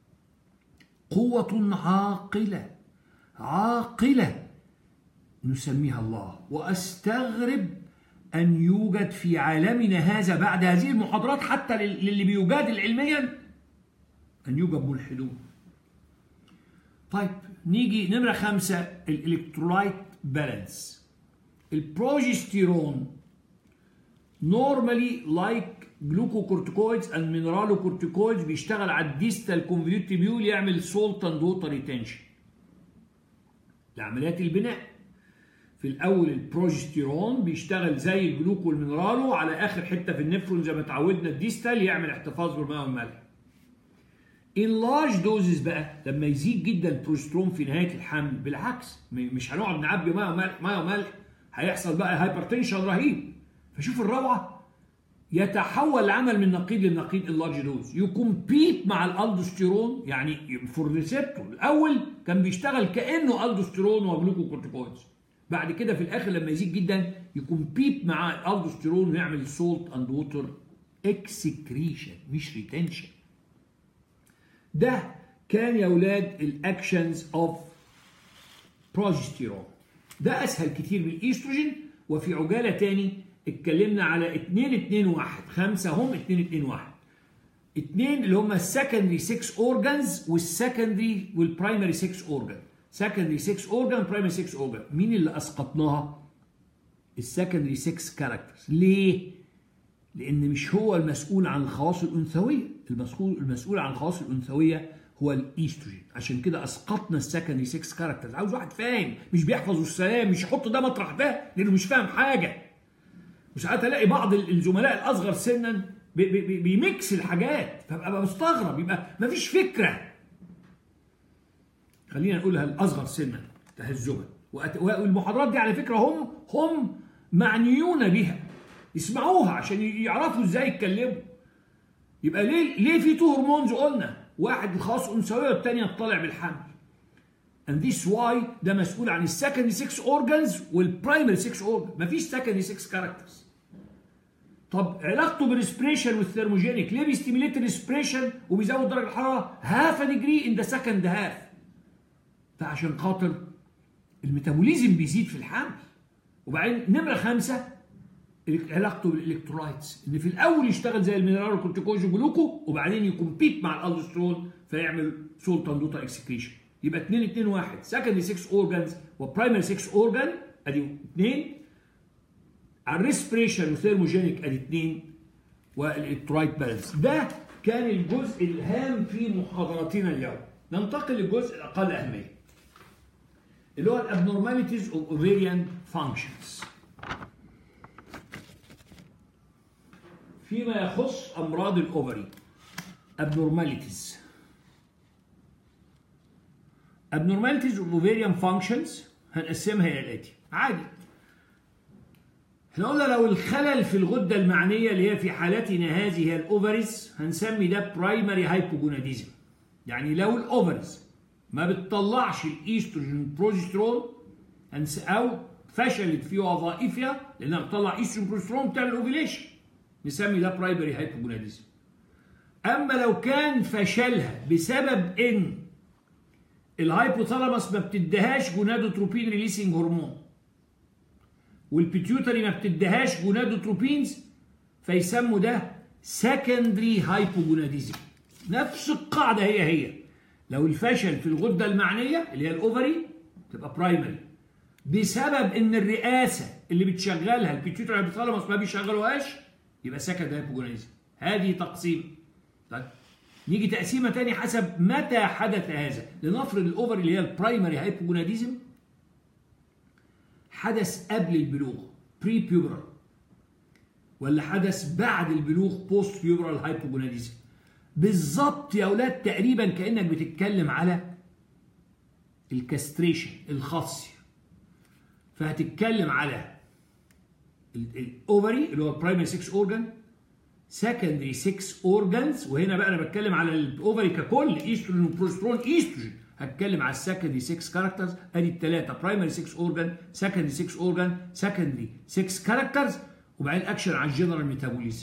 قوه عاقله عاقله نسميها الله واستغرب أن يوجد في عالمنا هذا بعد هذه المحاضرات حتى للي بيجادل علميا أن يوجد ملحدون طيب نيجي نمرة خمسة الإلكترولايت بالانس البروجستيرون normally like glucocorticoids and mineralocorticoids بيشتغل على الديستال كونفوليوتيبيول يعمل سولت اند ووتر ريتنشن لعمليات البناء في الاول البروجستيرون بيشتغل زي الجلوكو والمينرالو على اخر حته في النفرون زي ما اتعودنا الديستال يعمل احتفاظ بالماء والملح ان لارج دوزز بقى لما يزيد جدا البروجسترون في نهايه الحمل بالعكس مش هنقعد نعبي ماء وملح ماء وملح هيحصل بقى هايبرتنشن رهيب فشوف الروعه يتحول العمل من نقيض للنقيض اللارج دوز يكمبيت مع الالدوستيرون يعني فور ريسبتور الاول كان بيشتغل كانه الدوستيرون وجلوكوكورتيكويدز بعد كده في الاخر لما يزيد جدا يكمبيت مع الالدوستيرون ويعمل سولت اند ووتر اكسكريشن مش ريتنشن ده كان يا اولاد الاكشنز اوف بروجستيرون ده اسهل كتير من الايستروجين وفي عجاله تاني اتكلمنا على 2 2 1 خمسه هم 2 2 1 اثنين اللي هم السكندري 6 اورجانز والسكندري والبرايمري 6 اورجان سكندري 6 اورجان برايمري 6 اورجان مين اللي اسقطناها السكندري 6 كاركترز ليه لان مش هو المسؤول عن الخواص الانثويه المسؤول المسؤول عن الخواص الانثويه هو الايستروجين عشان كده اسقطنا السكندري 6 كاركترز عاوز واحد فاهم مش بيحفظ السلام مش يحط ده مطرح ده لانه مش فاهم حاجه وساعات الاقي بعض الزملاء الاصغر سنا بي بي بيميكس الحاجات فببقى مستغرب يبقى مفيش فكره خلينا نقولها الاصغر سنا تهذبا والمحاضرات دي على فكره هم هم معنيون بها يسمعوها عشان يعرفوا ازاي يتكلموا يبقى ليه ليه في تو هرمونز قلنا واحد خاص انثويه والثانيه تطلع بالحمل and this why ده مسؤول عن السكندري 6 اورجانز والبرايمري 6 اورجان مفيش سكندري 6 كاركترز طب علاقته بالريسبريشن والثيرموجينيك ليه بيستيميليت الريسبريشن وبيزود درجه الحراره هاف ديجري ان ذا سكند هاف فعشان خاطر الميتابوليزم بيزيد في الحمل وبعدين نمره خمسه علاقته بالالكترولايتس ان في الاول يشتغل زي المينرال والكورتيكوز وجلوكو وبعدين يكمبيت مع الالدوسترون فيعمل سولت اندوتا اكسكريشن يبقى 2 2 1 سكندري 6 اورجانز وبرايمري 6 اورجان ادي 2 على الريسبريشن وثيرموجينيك ادي 2 والالكترولايت بالانس ده كان الجزء الهام في محاضرتنا اليوم ننتقل للجزء الاقل اهميه اللي هو الابنورماليتيز اوف اوفيريان فانكشنز فيما يخص امراض الاوفري abnormalities abnormalities of ovarian functions هنقسمها الى الاتي عادي احنا قلنا لو الخلل في الغده المعنيه اللي هي في حالتنا هذه هي الاوفريز هنسمي ده برايمري هايبوجوناديزم يعني لو الاوفريز ما بتطلعش الايستروجين بروجسترون او فشلت في وظائفها لانها بتطلع ايستروجين بروجسترون بتعمل اوفيليشن نسمي ده برايمري هايبوجوناديزم اما لو كان فشلها بسبب ان الهايبوثالاموس ما بتديهاش جونادوتروبين ريليسنج هرمون والبيتيوتري ما بتديهاش جونادوتروبينز فيسموا ده سكندري هايبوجوناديزم نفس القاعده هي هي لو الفشل في الغده المعنيه اللي هي الاوفري تبقى برايمري بسبب ان الرئاسه اللي بتشغلها البيتيوتري هايبوثالاموس ما بيشغلوهاش يبقى سكندري هايبوجوناديزم هذه تقسيم طيب نيجي تقسيمه تاني حسب متى حدث هذا لنفرض الاوفري اللي هي البرايمري هايبوجوناديزم حدث قبل البلوغ بري بيوبرال ولا حدث بعد البلوغ بوست بيوبرال هايبوجوناديزم بالظبط يا اولاد تقريبا كانك بتتكلم على الكاستريشن الخصي فهتتكلم على الاوفري اللي هو برايمري 6 اورجان سكندري 6 اورجانز وهنا بقى انا بتكلم على الاوفري ككل ايستروجين وبروسترون ايستروجين هتكلم على السكندري 6 كاركترز ادي الثلاثه برايمري 6 اورجان سكندري 6 اورجان سكندري 6 كاركترز وبعدين اكشن على الجنرال ميتابوليزم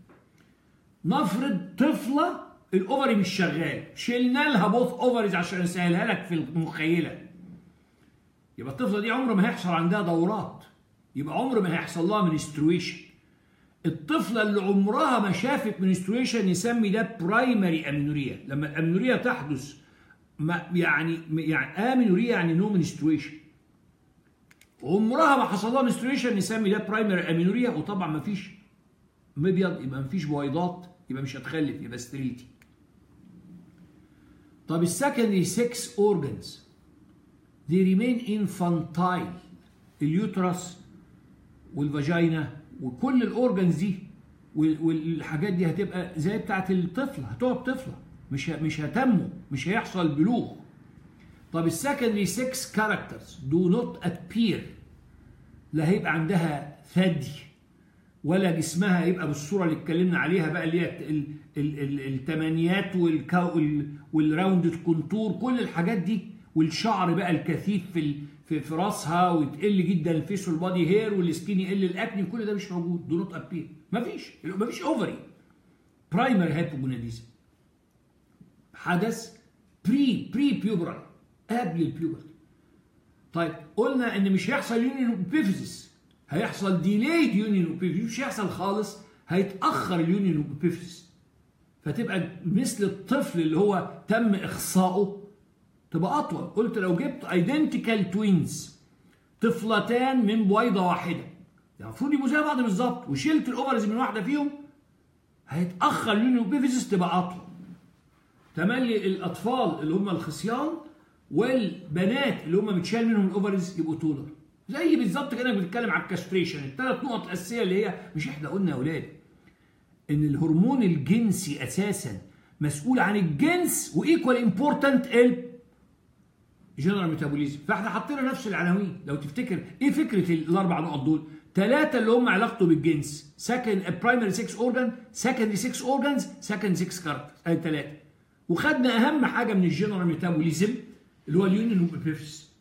نفرض طفله الاوفري مش شغال شلنا لها بوث اوفريز عشان اسهلها لك في المخيله يبقى الطفله دي عمر ما هيحصل عندها دورات يبقى عمر ما هيحصل لها منسترويشن الطفله اللي عمرها ما شافت منسترويشن يسمي ده برايمري امينوريا لما الامينوريا تحدث ما يعني يعني امينوريا يعني نو منسترويشن عمرها ما حصل لها منسترويشن نسمي ده برايمري امينوريا وطبعا ما فيش مبيض يبقى ما فيش بويضات يبقى مش هتخلف يبقى ستريلتي طب السكندري 6 اورجنز they remain infantile اليوترس والفاجينا وكل الاورجنز دي والحاجات دي هتبقى زي بتاعت الطفله هتقعد طفله مش مش هتنمو مش هيحصل بلوغ طب السكندري 6 كاركترز دو نوت ابير لا هيبقى عندها ثدي ولا جسمها هيبقى بالصوره اللي اتكلمنا عليها بقى اللي هي التمانيات والراوندد كونتور كل الحاجات دي والشعر بقى الكثيف في في, في راسها وتقل جدا الفيس والبادي هير والسكين يقل الاكني كل ده مش موجود دو نوت ابير مفيش مفيش اوفري برايمري هايبوجوناديزم حدث بري بري بيوبرال قبل البيوبرتي طيب قلنا ان مش هيحصل يونيون اوبيفيسيس هيحصل ديليد يونيون اوبيفيسيس مش هيحصل خالص هيتاخر اليونيون اوبيفيسيس فتبقى مثل الطفل اللي هو تم اخصائه تبقى اطول قلت لو جبت ايدنتيكال توينز طفلتان من بويضه واحده يعني المفروض يبقوا زي بعض بالظبط وشلت الاوفرز من واحده فيهم هيتاخر اليونيون اوبيفيسيس تبقى اطول تملي الاطفال اللي هم الخصيان والبنات اللي هم متشال منهم الاوفرز يبقوا تولر زي بالظبط كده بنتكلم على الكاستريشن الثلاث نقط الاساسيه اللي هي مش احنا قلنا يا اولاد ان الهرمون الجنسي اساسا مسؤول عن الجنس وايكوال امبورتنت ال جنرال ميتابوليزم فاحنا حطينا نفس العناوين لو تفتكر ايه فكره الاربع نقط دول ثلاثه اللي هم علاقته بالجنس سكند برايمري 6 اورجان سكندري 6 اورجانز سكند 6 كاركترز ادي ثلاثه وخدنا اهم حاجه من الجنرال ميتابوليزم اللي هو اليونيون اوبيفيس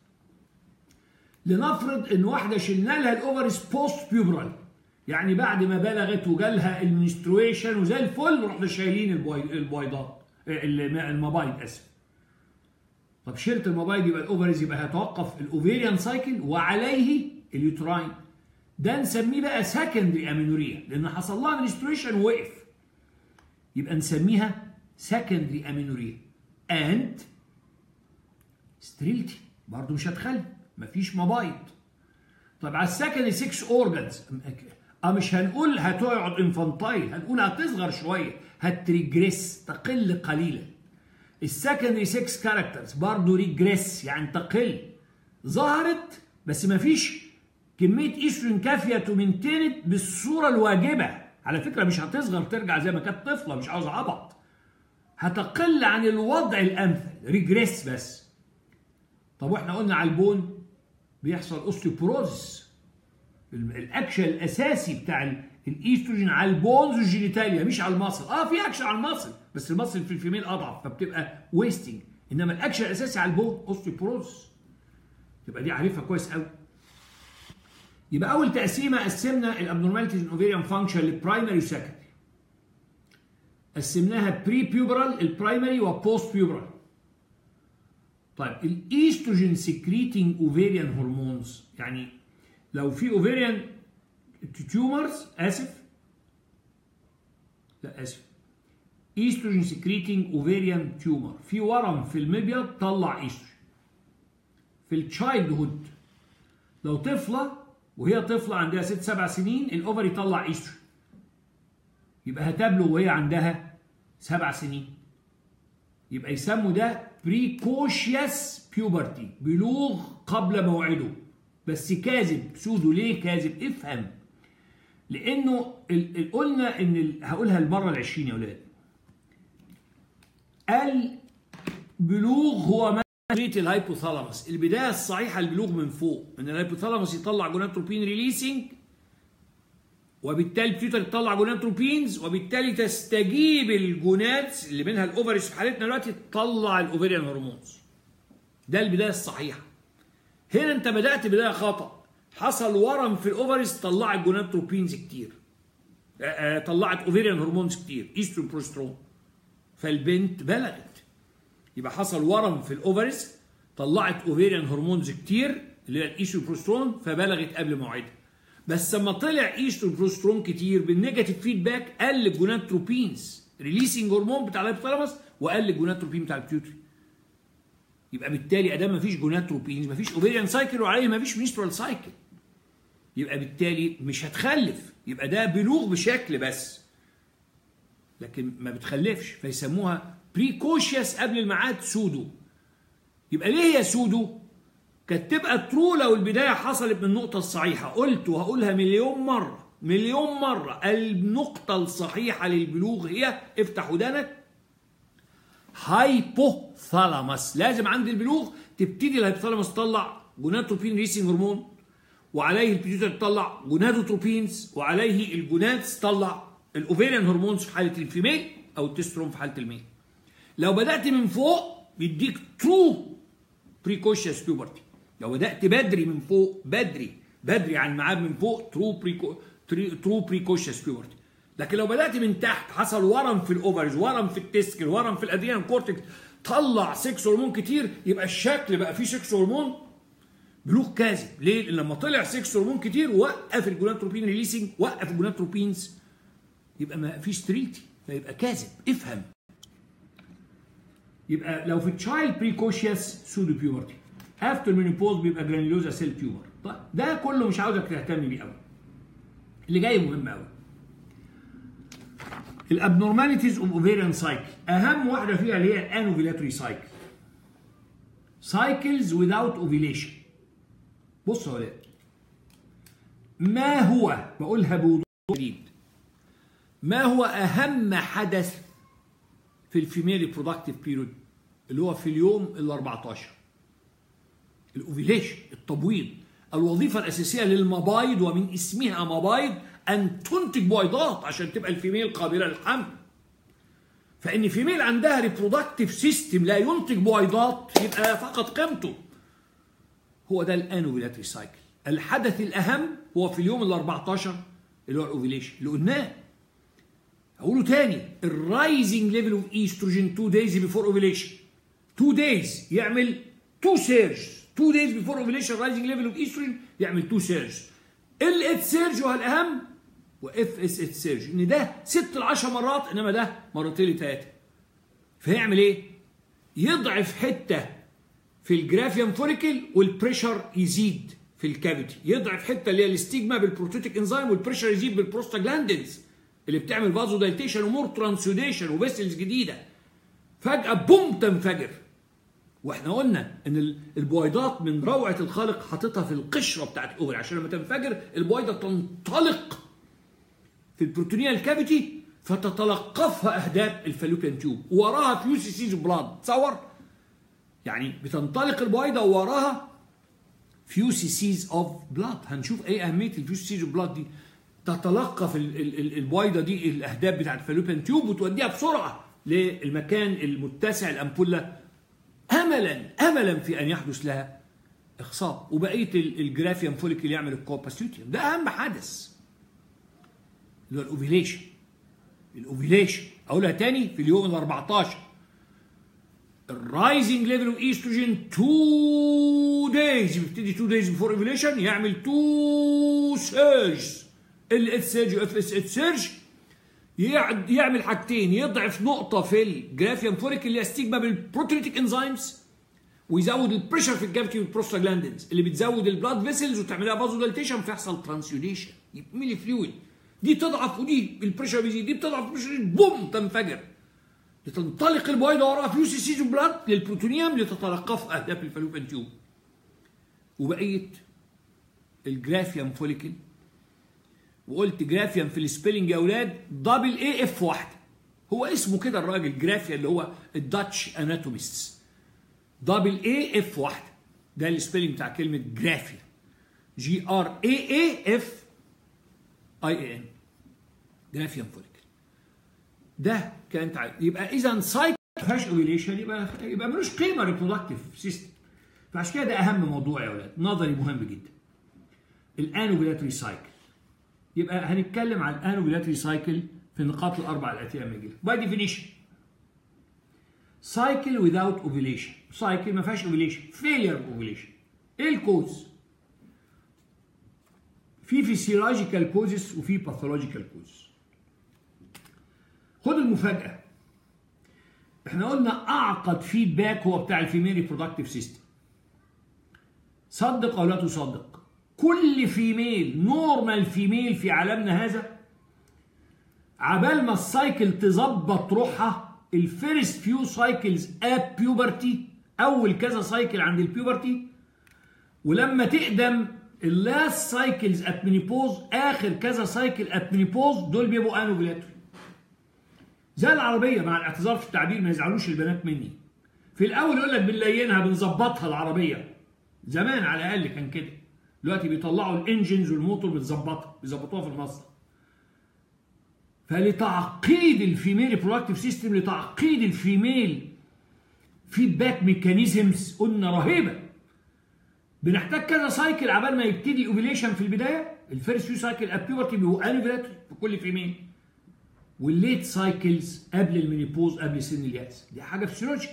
لنفرض ان واحده شلنا لها الاوفرز بوست بيوبرال يعني بعد ما بلغت وجالها المنسترويشن وزي الفل رحنا شايلين البويضات المبايض اسف طب شلت المبايض يبقى الاوفرز يبقى هيتوقف الاوفيريان سايكل وعليه اليوتراين ده نسميه بقى سكندري امينوريا لان حصل لها منسترويشن ووقف يبقى نسميها سكندري امينوريا اند ستريلتي برضه مش هتخلي مفيش مبايض طب على السكندري 6 اورجانز اه مش هنقول هتقعد انفانتايل هنقول هتصغر شويه هتريجريس تقل قليلا السكندري 6 كاركترز برضه ريجريس يعني تقل ظهرت بس مفيش كميه ايستروجين كافيه تمنتنت بالصوره الواجبه على فكره مش هتصغر ترجع زي ما كانت طفله مش عاوز عبط هتقل عن الوضع الامثل ريجريس بس طب واحنا قلنا على البون بيحصل اوستيوبروزس الاكشن الاساسي بتاع الايستروجين على البونز والجينيتاليا مش على المصل اه في اكشن على المصل بس المصل في الفيميل اضعف فبتبقى ويستنج انما الاكشن الاساسي على البون اوستيوبروزس تبقى دي عارفها كويس قوي يبقى اول تقسيمه قسمنا الابنورماليتيز اوفيريان فانكشن لبرايمري وسكندري قسمناها بري بيوبرال البرايمري وبوست بيوبرال طيب الايستروجين سكريتنج اوفيريان هرمونز يعني لو في اوفيريان تيومرز اسف لا اسف ايستروجين سكريتنج اوفيريان تيومر في ورم في المبيض طلع ايستروجين في التشايلد هود لو طفله وهي طفله عندها ست سبع سنين الاوفر يطلع ايستروجين يبقى هتبلغ وهي عندها سبع سنين يبقى يسموا ده بريكوشيوس بيوبرتي بلوغ قبل موعده بس كاذب سودو ليه كاذب افهم لانه ال- ال- قلنا ان ال- هقولها المره العشرين يا اولاد البلوغ هو مسؤوليه الهايبوثالاموس البدايه الصحيحه البلوغ من فوق ان الهايبوثالاموس يطلع جوناتروبين ريليسنج وبالتالي البيوتر تطلع جوناتروبينز وبالتالي تستجيب الجوناتس اللي منها الاوفريز في حالتنا دلوقتي تطلع الاوفريان هرمونز ده البدايه الصحيحه هنا انت بدات بدايه خطا حصل ورم في الاوفريز طلعت جوناتروبينز كتير آه، آه، طلعت اوفريان هرمونز كتير ايسترون بروسترون فالبنت بلغت يبقى حصل ورم في الاوفريز طلعت اوفيريان هرمونز كتير اللي هي الايسترون بروسترون فبلغت قبل موعدها بس لما طلع ايسترون بروسترون كتير بالنيجاتيف فيدباك قل الجوناتروبينز ريليسنج هرمون بتاع الهيبوثالاموس وقل الجوناتروبين بتاع البيوتري يبقى بالتالي ادام مفيش جوناتروبينز مفيش اوفيريان سايكل وعليه مفيش ميسترال سايكل يبقى بالتالي مش هتخلف يبقى ده بلوغ بشكل بس لكن ما بتخلفش فيسموها بريكوشيوس قبل الميعاد سودو يبقى ليه هي سودو كانت تبقى ترو لو البدايه حصلت من النقطه الصحيحه قلت وهقولها مليون مره مليون مره النقطه الصحيحه للبلوغ هي افتح ودانك هايبوثالاموس لازم عند البلوغ تبتدي الهايبوثالاموس تطلع جوناتروبين ريسنج هرمون وعليه البيوتر تطلع جونادوتروبينز وعليه الجونادز تطلع الاوفيريان هرمونز في حاله الفيميل او التسترون في حاله الميل لو بدات من فوق بيديك ترو بريكوشيوس بيوبرتي لو بدات بدري من فوق بدري بدري عن الميعاد من فوق ترو بريكو ترو بريكوشيوس بيوبرتي لكن لو بدات من تحت حصل ورم في الاوفرز ورم في التسكل ورم في الادريان كورتكس طلع 6 هرمون كتير يبقى الشكل بقى فيه 6 هرمون بلوغ كاذب ليه؟ لان لما طلع 6 هرمون كتير وقف الجوناتروبين ريليسنج وقف الجوناتروبينز يبقى ما فيش ستريلتي فيبقى كاذب افهم يبقى لو في تشايلد بريكوشيوس سودو بيوبرتي افتر مينوبوز بيبقى جرانيولوزا سيل تيومر طيب ده كله مش عاوزك تهتم بيه قوي اللي جاي مهم قوي الابنورماليتيز اوف اوفيريان سايكل اهم واحده فيها اللي هي الانوفيلاتوري سايكل سايكلز without اوفيليشن بص يا ولاد ما هو بقولها بوضوح شديد ما هو اهم حدث في الفيميل ريبرودكتيف بيريود اللي هو في اليوم ال 14 الاوفيليشن التبويض الوظيفه الاساسيه للمبايض ومن اسمها مبايض ان تنتج بويضات عشان تبقى الفيميل قابله للحمل فان فيميل عندها ريبرودكتيف سيستم لا ينتج بويضات يبقى فقط قيمته هو ده الانوفيلاتري سايكل الحدث الاهم هو في اليوم ال 14 اللي هو الاوفيليشن اللي قلناه اقوله تاني الرايزنج ليفل اوف ايستروجين 2 دايز بيفور اوفيليشن 2 دايز يعمل 2 سيرج 2 دايز بيفور اوفيليشن رايزنج ليفل اوف ايستروجين يعمل 2 سيرج ال اتش سيرج هو الاهم واف اس اتش سيرج ان ده 6 ل 10 مرات انما ده مرتين لثلاثه فيعمل ايه؟ يضعف حته في الجرافيان فوليكل والبريشر يزيد في الكافيتي يضعف حته اللي هي الاستيجما بالبروتيتيك انزيم والبريشر يزيد بالبروستاجلاندينز اللي بتعمل فازو دايليتيشن ومور ترانسوديشن وفيسلز جديده فجاه بوم تنفجر واحنا قلنا ان البويضات من روعه الخالق حاططها في القشره بتاعت الاوفري عشان لما تنفجر البويضه تنطلق في البروتونيال كافيتي فتتلقفها اهداب الفالوبيان تيوب وراها فيو سي سيز بلاد تصور يعني بتنطلق البويضه وراها فيو سي سيز اوف بلاد هنشوف ايه اهميه الفيو سي سيز اوف بلاد دي تتلقف البويضه دي الاهداب بتاعت الفالوبيان تيوب وتوديها بسرعه للمكان المتسع الامبوله املا املا في ان يحدث لها اخصاب وبقيه ال- الجرافيان فوليكل يعمل الكوربس لوتيوم ده اهم حدث اللي هو الاوفيليشن الاوفيليشن اقولها تاني في اليوم ال 14 الرايزنج ليفل اوف ايستروجين 2 دايز بيبتدي 2 دايز بيفور اوفيليشن يعمل 2 سيرج ال اتش سيرج واف اس اتش سيرج يعد- يعمل حاجتين يضعف نقطه في الجرافيان فوليكل اللي هي ستيجما بالبروتينيتيك انزيمز ويزود البريشر في الجافيتي والبروستاجلاندينز اللي بتزود البلاد فيسلز وتعملها بازو دالتيشن فيحصل ترانسيوديشن يملي فلويد دي تضعف ودي البريشر بيزيد دي بتضعف البريشر يزيد بوم تنفجر لتنطلق البويضه وراها في يو سي سي بلاد للبروتونيوم لتتلقاه في اهداف الفالوبيان تيوب وبقيه الجرافيان فوليكل وقلت جرافيان في السبيلنج يا اولاد دبل اي اف واحده هو اسمه كده الراجل جرافيان اللي هو الداتش اناتوميست دبل اي اف واحده ده السبيلنج بتاع كلمه جرافيان جي ار اي اي اف اي اي ان جرافيان فوليكل ده كانت عايز. يبقى اذا سايت ما فيهاش اوفيليشن يبقى يبقى ملوش قيمه ريبرودكتيف سيستم فعشان كده ده اهم موضوع يا اولاد نظري مهم جدا الانوفيلاتري سايكل يبقى هنتكلم عن الانوفيلاتري سايكل في النقاط الاربعه الاتيه لما يجي باي ديفينيشن سايكل without اوفيليشن سايكل ما فيهاش اوفيليشن فيلير اوفيليشن ايه الكوز في فيسيولوجيكال كوزز وفي باثولوجيكال كوز خد المفاجاه احنا قلنا اعقد فيدباك هو بتاع الفيميل ريبرودكتيف سيستم صدق او لا تصدق كل فيميل نورمال فيميل في عالمنا هذا عبال ما السايكل تظبط روحها الفيرست فيو سايكلز اب بيوبرتي اول كذا سايكل عند البيوبرتي ولما تقدم اللاست سايكلز ات مينيبوز اخر كذا سايكل ات مينيبوز دول بيبقوا انوفيلاتوري زي العربيه مع الاعتذار في التعبير ما يزعلوش البنات مني في الاول يقول لك بنلينها بنظبطها العربيه زمان على الاقل كان كده دلوقتي بيطلعوا الانجنز والموتور بتظبطها بيظبطوها في المصنع فلتعقيد الفيميل ريبرودكتيف سيستم لتعقيد الفيميل فيدباك ميكانيزمز قلنا رهيبه بنحتاج كذا سايكل عبال ما يبتدي الاوفيليشن في البدايه الفيرست فيو سايكل ابيورتي بيبقوا انوفيلاتوري في كل فيميل والليت سايكلز قبل المينيبوز قبل سن الياس دي حاجه فسيولوجيكال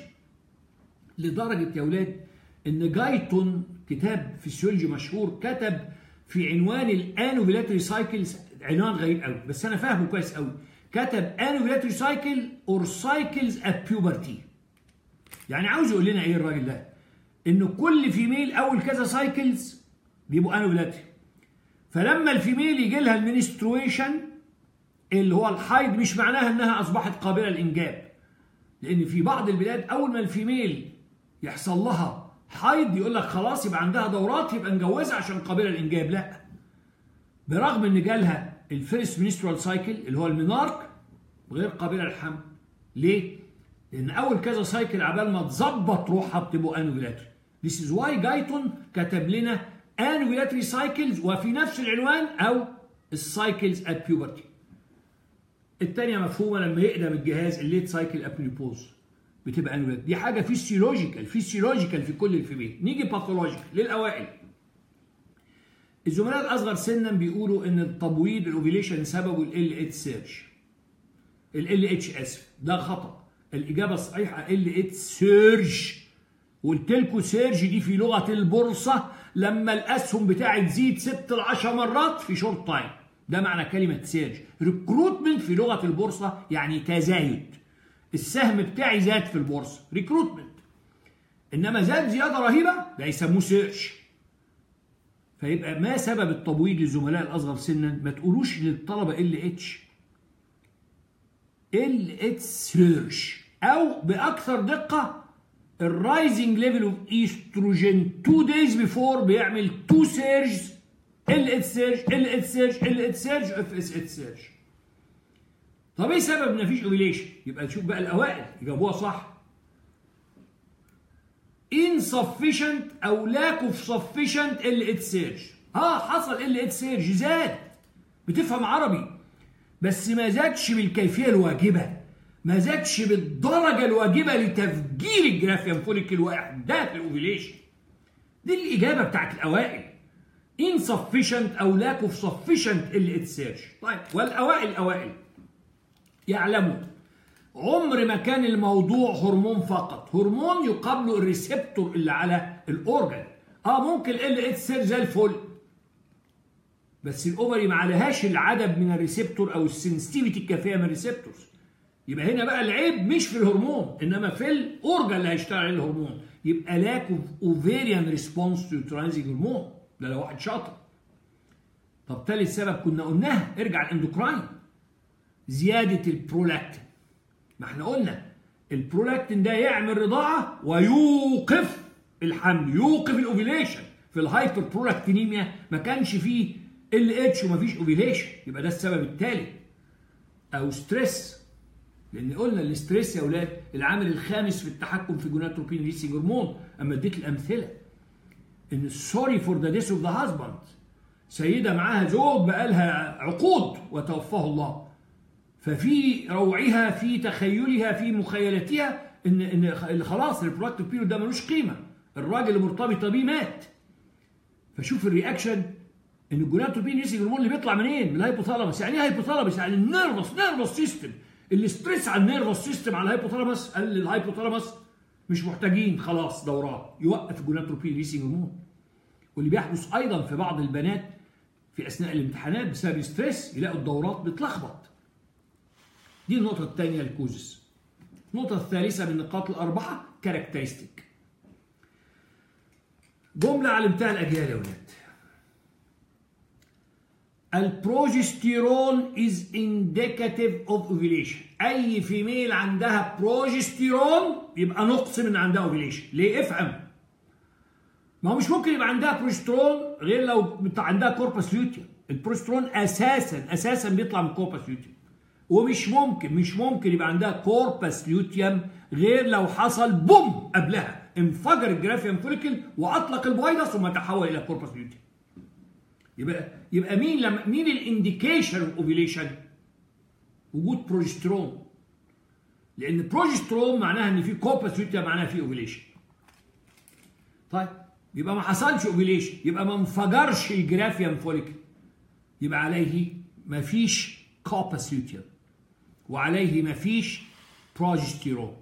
لدرجه يا اولاد ان جايتون كتاب فيسيولوجي مشهور كتب في عنوان الانوفيلاتوري سايكلز عنوان غريب قوي بس انا فاهمه كويس قوي كتب انوفيلاتوري سايكل اور سايكلز ات بيوبرتي يعني عاوز يقول لنا ايه الراجل ده ان كل فيميل اول كذا سايكلز بيبقوا انوفيلاتوري فلما الفيميل يجي لها المنسترويشن اللي هو الحيض مش معناها انها اصبحت قابله للانجاب لان في بعض البلاد اول ما الفيميل يحصل لها حيض يقول لك خلاص يبقى عندها دورات يبقى نجوزها عشان قابله للانجاب لا برغم ان جالها الفيرست منسترال سايكل اللي هو المينارك غير قابله للحمل ليه؟ لان اول كذا سايكل عبال ما تظبط روحها بتبقوا انوفيلاتري This is why جايتون كتب لنا انوفيلاتري سايكلز وفي نفس العنوان او السايكلز ات بيوبرتي الثانيه مفهومه لما يقدم الجهاز الليت سايكل ابنيبوز بتبقى انوفيلاتري دي حاجه فيسيولوجيكال فيسيولوجيكال في كل الفيميل نيجي باثولوجيكال للاوائل الزملاء الاصغر سنا بيقولوا ان التبويض الاوفيليشن سببه ال اتش سيرج ال اتش اسف ده خطا الاجابه الصحيحه ال اتش سيرج قلت لكم سيرج دي في لغه البورصه لما الاسهم بتاعي تزيد 6 ل 10 مرات في شورت تايم ده معنى كلمه سيرج ريكروتمنت في لغه البورصه يعني تزايد السهم بتاعي زاد في البورصه ريكروتمنت انما زاد زياده رهيبه ده يسموه سيرش فيبقى ما سبب التبويض للزملاء الاصغر سنا ما تقولوش للطلبه ال اتش ال اتش سيرش او باكثر دقه الرايزنج ليفل اوف ايستروجين 2 دايز بيفور بيعمل 2 سيرجز ال اتش سيرج ال اتش سيرج ال اتش سيرج اف اس اتش سيرج طب ايه سبب ان مفيش اوفيليشن يبقى نشوف بقى الاوائل يجاوبوها صح insufficient او lack of sufficient ال اتش سيرج اه حصل ال اتش سيرج زاد بتفهم عربي بس ما زادش بالكيفيه الواجبه ما زادش بالدرجه الواجبه لتفجير الجرافيان فوليكل واحداث الاوفيليشن دي الاجابه بتاعت الاوائل insufficient او lack of sufficient اللي اتسيرش طيب والاوائل الاوائل يعلموا عمر ما كان الموضوع هرمون فقط هرمون يقابله الريسبتور اللي على الاورجن اه ممكن ال اتش سير زي الفل بس الاوفري ما عليهاش العدد من الريسبتور او السنسيتيفيتي الكافيه من الريسبتورز يبقى هنا بقى العيب مش في الهرمون انما في الاورجن اللي هيشتغل عليه الهرمون يبقى لاك اوفيريان ريسبونس تو ترانزيت هرمون ده لو واحد شاطر طب ثالث سبب كنا قلناها ارجع الاندوكراين زياده البرولاكتين ما احنا قلنا البرولاكتين ده يعمل رضاعه ويوقف الحمل يوقف الاوفيليشن في الهايبر برولاكتينيميا ما كانش فيه ال اتش وما فيش اوفيليشن يبقى ده السبب الثالث او ستريس لان قلنا الاستريس يا اولاد العامل الخامس في التحكم في جوناتروبين ريسينج هرمون اما اديت الامثله ان سوري فور ذا ديس اوف ذا هازباند سيده معاها زوج بقالها عقود وتوفاه الله ففي روعها في تخيلها في مخيلتها ان ان خلاص البرودكتيف بيريود ده ملوش قيمه الراجل اللي مرتبطه بيه مات فشوف الرياكشن ان الجوناتروبين ريسينج هرمون اللي بيطلع منين؟ من الهايبوثالاموس يعني ايه هايبوثالاموس؟ يعني النيرفس نيرفس سيستم الاستريس على النيرفس سيستم على الهايبوثالاموس قال للهايبوثالاموس مش محتاجين خلاص دوران يوقف الجوناتروبين ريسينج هرمون واللي بيحدث ايضا في بعض البنات في اثناء الامتحانات بسبب الستريس يلاقوا الدورات بتلخبط دي النقطة الثانية الكوزس النقطة الثالثة من النقاط الأربعة كاركترستيك جملة علمتها الأجيال يا ولاد البروجستيرون is indicative of ovulation أي فيميل عندها بروجستيرون يبقى نقص من عندها اوفيليشن ليه افهم ما هو مش ممكن يبقى عندها بروجسترون غير لو عندها كوربس ليوتيوم البروجسترون اساسا اساسا بيطلع من كوربس ليوتيوم ومش ممكن مش ممكن يبقى عندها كوربس ليوتيوم غير لو حصل بوم قبلها انفجر الجرافيان فوليكل واطلق البويضه ثم تحول الى كوربس ليوتيوم يبقى يبقى مين لما مين الانديكيشن اوف اوفيليشن وجود بروجسترون لان بروجسترون معناها ان في كوربس ليوتيوم معناها في اوفيليشن طيب يبقى ما حصلش اوفيليشن يبقى ما انفجرش الجرافيان فوليكل يبقى عليه ما فيش كوربس ليوتيوم وعليه ما فيش بروجستيرون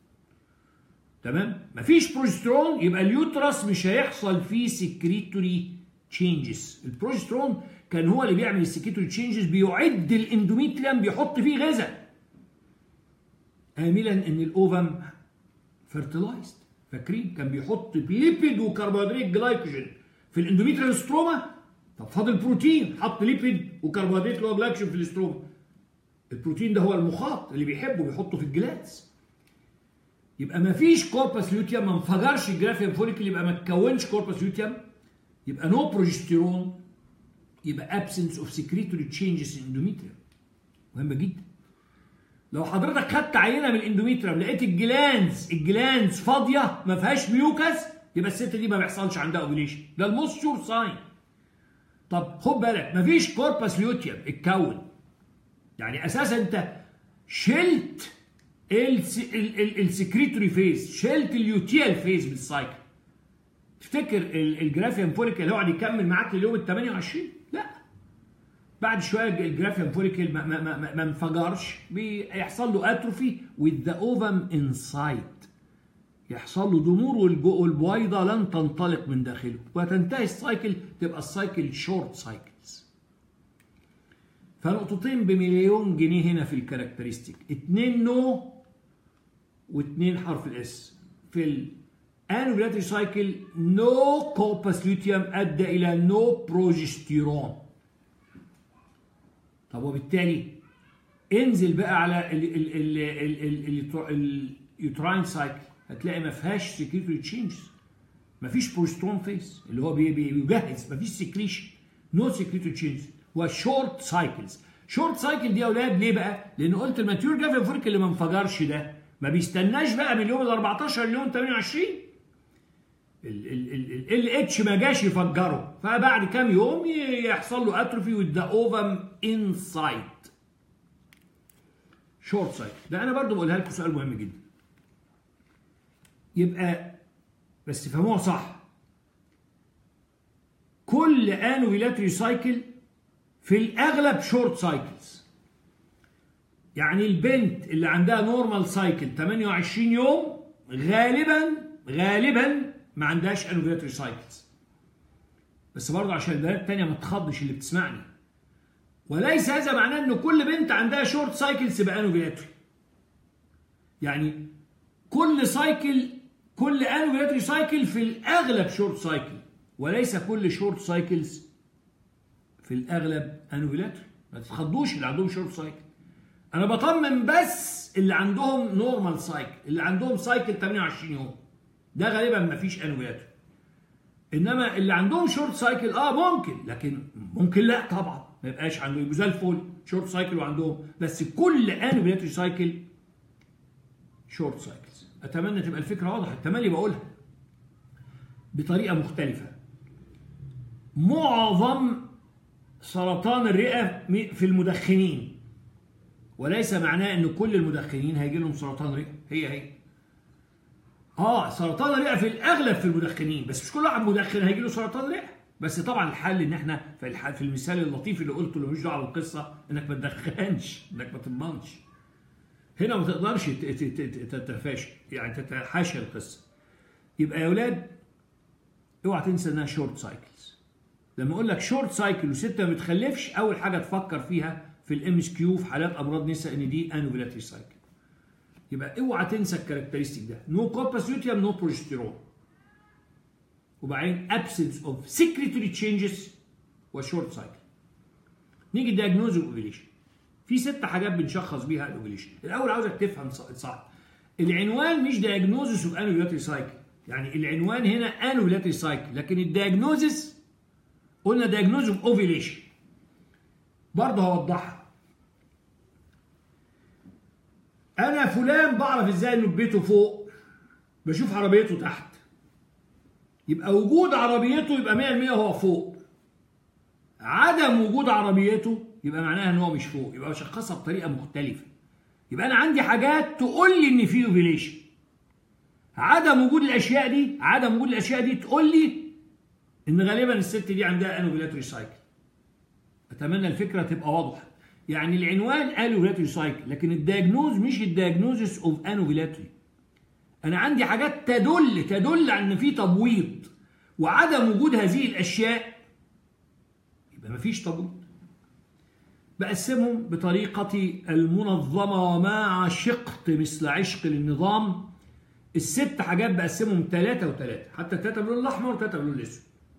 تمام مفيش بروجسترون يبقى اليوترس مش هيحصل فيه سكريتوري تشينجز البروجسترون كان هو اللي بيعمل السكريتوري تشينجز بيعد الاندوميتريوم بيحط فيه غذاء املا ان الاوفم فيرتلايزد فاكرين كان بيحط ليبيد وكربوهيدرات جلايكوجين في الاندوميتريال ستروما طب فاضل بروتين حط ليبيد وكربوهيدرات اللي هو جلايكوجين في الاستروما البروتين ده هو المخاط اللي بيحبه بيحطه في الجلاس يبقى ما فيش كوربس ليوتيوم ما انفجرش الجرافيان فوليكل يبقى ما تكونش كوربس ليوتيوم يبقى نو بروجستيرون يبقى ابسنس اوف سكريتوري تشينجز ان اندوميتريوم مهمه جدا لو حضرتك خدت عينه من الاندوميتريوم لقيت الجلانز الجلانز فاضيه ما فيهاش ميوكس يبقى الست دي ما بيحصلش عندها اوفيليشن ده الموست شور ساين طب خد بالك ما فيش كوربس ليوتيوم اتكون يعني اساسا انت شلت السكريتوري فيز شلت اليوتيال فيز بالسايكل تفتكر الجرافيان فوليكل هيقعد يكمل معاك لليوم ال 28 لا بعد شويه الجرافيان فوليكل ما, ما, ما, ما انفجرش بيحصل له اتروفي with the ovum inside يحصل له ضمور والبويضه لن تنطلق من داخله وتنتهي السايكل تبقى السايكل شورت سايكلز فنقطتين بمليون جنيه هنا في الكاركترستيك اتنين نو واتنين حرف الاس في الانوفيلاتري سايكل نو كوباس ليوتيوم ادى الى نو بروجستيرون طب وبالتالي انزل بقى على اليوتراين سايكل هتلاقي ما فيهاش سكريتوري تشينجز ما فيش بروجسترون فيس اللي هو بيجهز ما فيش سكريشن نو سكريتوري تشينجز وشورت سايكلز شورت سايكل دي يا اولاد ليه بقى؟ لان قلت الماتيور جافيان فوليك اللي ما انفجرش ده ما بيستناش بقى من اليوم ال 14 لليوم 28 ال اتش ما جاش يفجره فبعد كام يوم يحصل له اتروفي وذ اوفم انسايد شورت سايكل ده انا برضو بقولها لكم سؤال مهم جدا يبقى بس فهموها صح كل انوفيلاتري سايكل في الاغلب شورت سايكلز يعني البنت اللي عندها نورمال سايكل 28 يوم غالبا غالبا ما عندهاش انوفيلاتري سايكلز بس برضه عشان البنات التانية ما تخضش اللي بتسمعني وليس هذا معناه ان كل بنت عندها شورت سايكلز تبقى انوفيلاتري يعني كل سايكل كل انوفيلاتري سايكل في الاغلب شورت سايكل وليس كل شورت سايكلز في الاغلب انوفيلاتري ما تتخضوش اللي عندهم شورت سايكل انا بطمن بس اللي عندهم نورمال سايكل اللي عندهم سايكل 28 يوم ده غالبا ما فيش انوفيلاتري انما اللي عندهم شورت سايكل اه ممكن لكن ممكن لا طبعا ما يبقاش عنده يبقوا زي الفل شورت سايكل وعندهم بس كل انوفيلاتري سايكل شورت سايكلز اتمنى تبقى الفكره واضحه تملي بقولها بطريقه مختلفه معظم سرطان الرئه في المدخنين وليس معناه ان كل المدخنين هيجي لهم سرطان رئه هي هي اه سرطان الرئه في الاغلب في المدخنين بس مش كل واحد مدخن هيجي له سرطان رئه بس طبعا الحل ان احنا في, الحل في المثال اللطيف اللي قلته اللي ملوش دعوه بالقصه انك ما تدخنش انك ما تضمنش هنا ما تقدرش تتفاشى يعني تتحاشى القصه يبقى يا اولاد اوعى تنسى انها شورت سايكلز لما اقول لك شورت سايكل وست ما بتخلفش اول حاجه تفكر فيها في الام اس كيو في حالات امراض نساء ان دي انوفيلاتري سايكل يبقى اوعى تنسى الكاركترستيك ده نو كوربس لوتيوم نو بروجستيرون وبعدين absence of secretory changes وشورت سايكل نيجي الدياجنوز والاوفيليشن في ست حاجات بنشخص بيها الاوفيليشن الاول عاوزك تفهم صح العنوان مش دياجنوزس اوف انوفيلاتري سايكل يعني العنوان هنا انوفيلاتري سايكل لكن الدياجنوزس قلنا دياجنوز اوف اوفيليشن برضه هوضحها انا فلان بعرف ازاي انه بيته فوق بشوف عربيته تحت يبقى وجود عربيته يبقى 100% هو فوق عدم وجود عربيته يبقى معناها ان هو مش فوق يبقى بشخصها بطريقه مختلفه يبقى انا عندي حاجات تقول لي ان في اوفيليشن عدم وجود الاشياء دي عدم وجود الاشياء دي تقول لي ان غالبا الست دي عندها انوفيلاتوري سايكل اتمنى الفكره تبقى واضحه يعني العنوان انوفيلاتوري سايكل لكن الدياجنوز مش الدياجنوزس اوف انوفيلاتوري انا عندي حاجات تدل تدل على ان في تبويض وعدم وجود هذه الاشياء يبقى مفيش تبويض بقسمهم بطريقتي المنظمة ومع شقت مثل عشق للنظام الست حاجات بقسمهم ثلاثة وثلاثة حتى ثلاثة باللون الأحمر وثلاثة باللون الأسود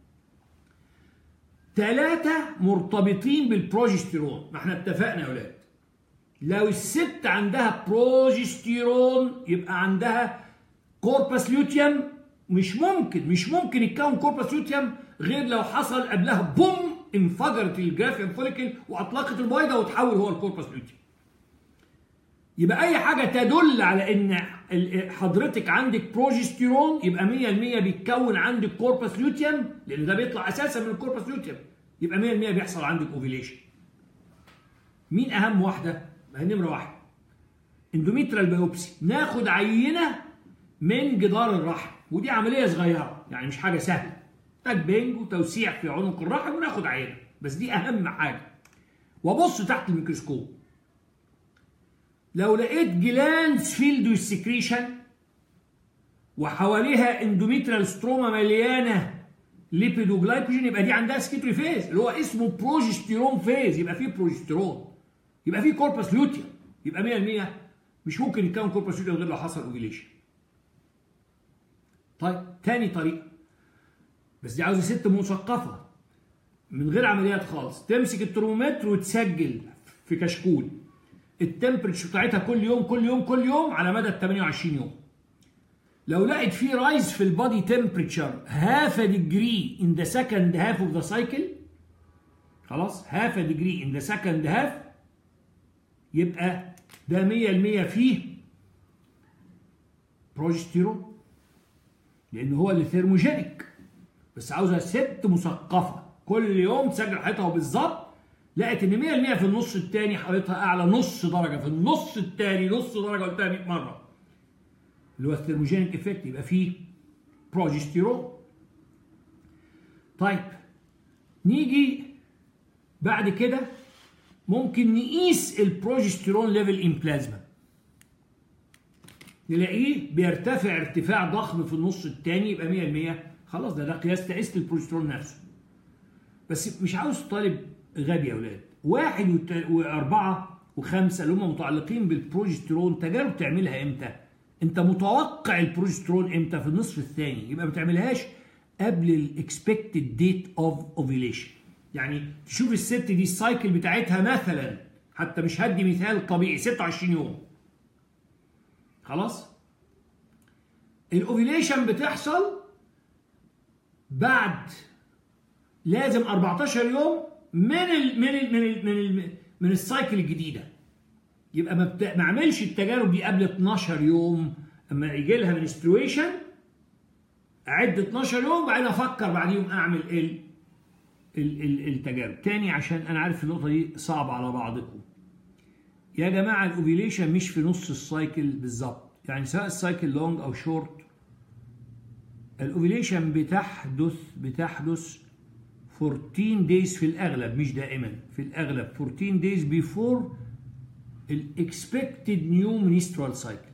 ثلاثة مرتبطين بالبروجستيرون ما احنا اتفقنا يا ولاد لو الست عندها بروجستيرون يبقى عندها كوربس لوتيوم مش ممكن مش ممكن يتكون كوربس لوتيوم غير لو حصل قبلها بوم انفجرت الجرافيان فوليكل واطلقت البيضه وتحول هو الكوربس لوتيوم يبقى اي حاجه تدل على ان حضرتك عندك بروجستيرون يبقى 100% بيتكون عندك كوربس لوتيوم لان ده بيطلع اساسا من الكوربس لوتيوم يبقى 100% بيحصل عندك اوفيليشن مين اهم واحده نمره واحده اندوميترال بايوبسي ناخد عينه من جدار الرحم ودي عمليه صغيره يعني مش حاجه سهله محتاج بنج وتوسيع في عنق الرحم وناخد عينه بس دي اهم حاجه وابص تحت الميكروسكوب لو لقيت جلانس فيلد والسكريشن وحواليها اندوميترال ستروما مليانه ليبيد وجلايكوجين يبقى دي عندها سكيتري فيز اللي هو اسمه بروجستيرون فيز يبقى فيه بروجستيرون يبقى فيه كوربس لوتيوم يبقى 100% مش ممكن يتكون كوربس لوتيوم غير لو حصل اوفيليشن طيب تاني طريقه بس دي عاوزه ست مثقفه من غير عمليات خالص تمسك الترمومتر وتسجل في كشكول التمبرتشر بتاعتها كل يوم كل يوم كل يوم على مدى ال 28 يوم لو لقيت في رايز في البادي تمبرتشر هاف ديجري ان ذا سكند هاف اوف ذا سايكل خلاص هاف ديجري ان ذا سكند هاف يبقى ده 100% فيه بروجستيرون لان هو اللي ثيرموجينيك بس عاوزه ست مثقفه كل يوم تسجل حياتها بالظبط لقت ان 100% في النص الثاني حرارتها اعلى نص درجه في النص الثاني نص درجه قلتها 100 مره اللي هو الثيرموجينيك افكت يبقى فيه بروجستيرون طيب نيجي بعد كده ممكن نقيس البروجستيرون ليفل ان بلازما نلاقيه بيرتفع ارتفاع ضخم في النص الثاني يبقى 100% خلاص ده ده قياس تقيس البروجستيرون نفسه بس مش عاوز طالب غبي يا اولاد واحد وت- واربعه وخمسه اللي هم متعلقين بالبروجستيرون تجارب تعملها امتى؟ انت متوقع البروجستيرون امتى في النصف الثاني يبقى ما تعملهاش قبل الاكسبكتد ديت اوف اوفيليشن يعني تشوف الست دي السايكل بتاعتها مثلا حتى مش هدي مثال طبيعي 26 يوم خلاص الاوفيليشن بتحصل بعد لازم 14 يوم من ال من ال من ال من ال من السايكل الجديده يبقى ما, بت... ما اعملش التجارب دي قبل 12 يوم اما يجي لها منسترويشن اعد 12 يوم وبعدين افكر بعديهم اعمل ال... ال... ال... التجارب تاني عشان انا عارف النقطه دي صعبه على بعضكم يا جماعه الاوفيليشن مش في نص السايكل بالظبط يعني سواء السايكل لونج او شورت الاوفيليشن بتحدث بتحدث 14 دايز في الاغلب مش دائما في الاغلب 14 دايز بيفور الاكسبكتد نيو منسترال سايكل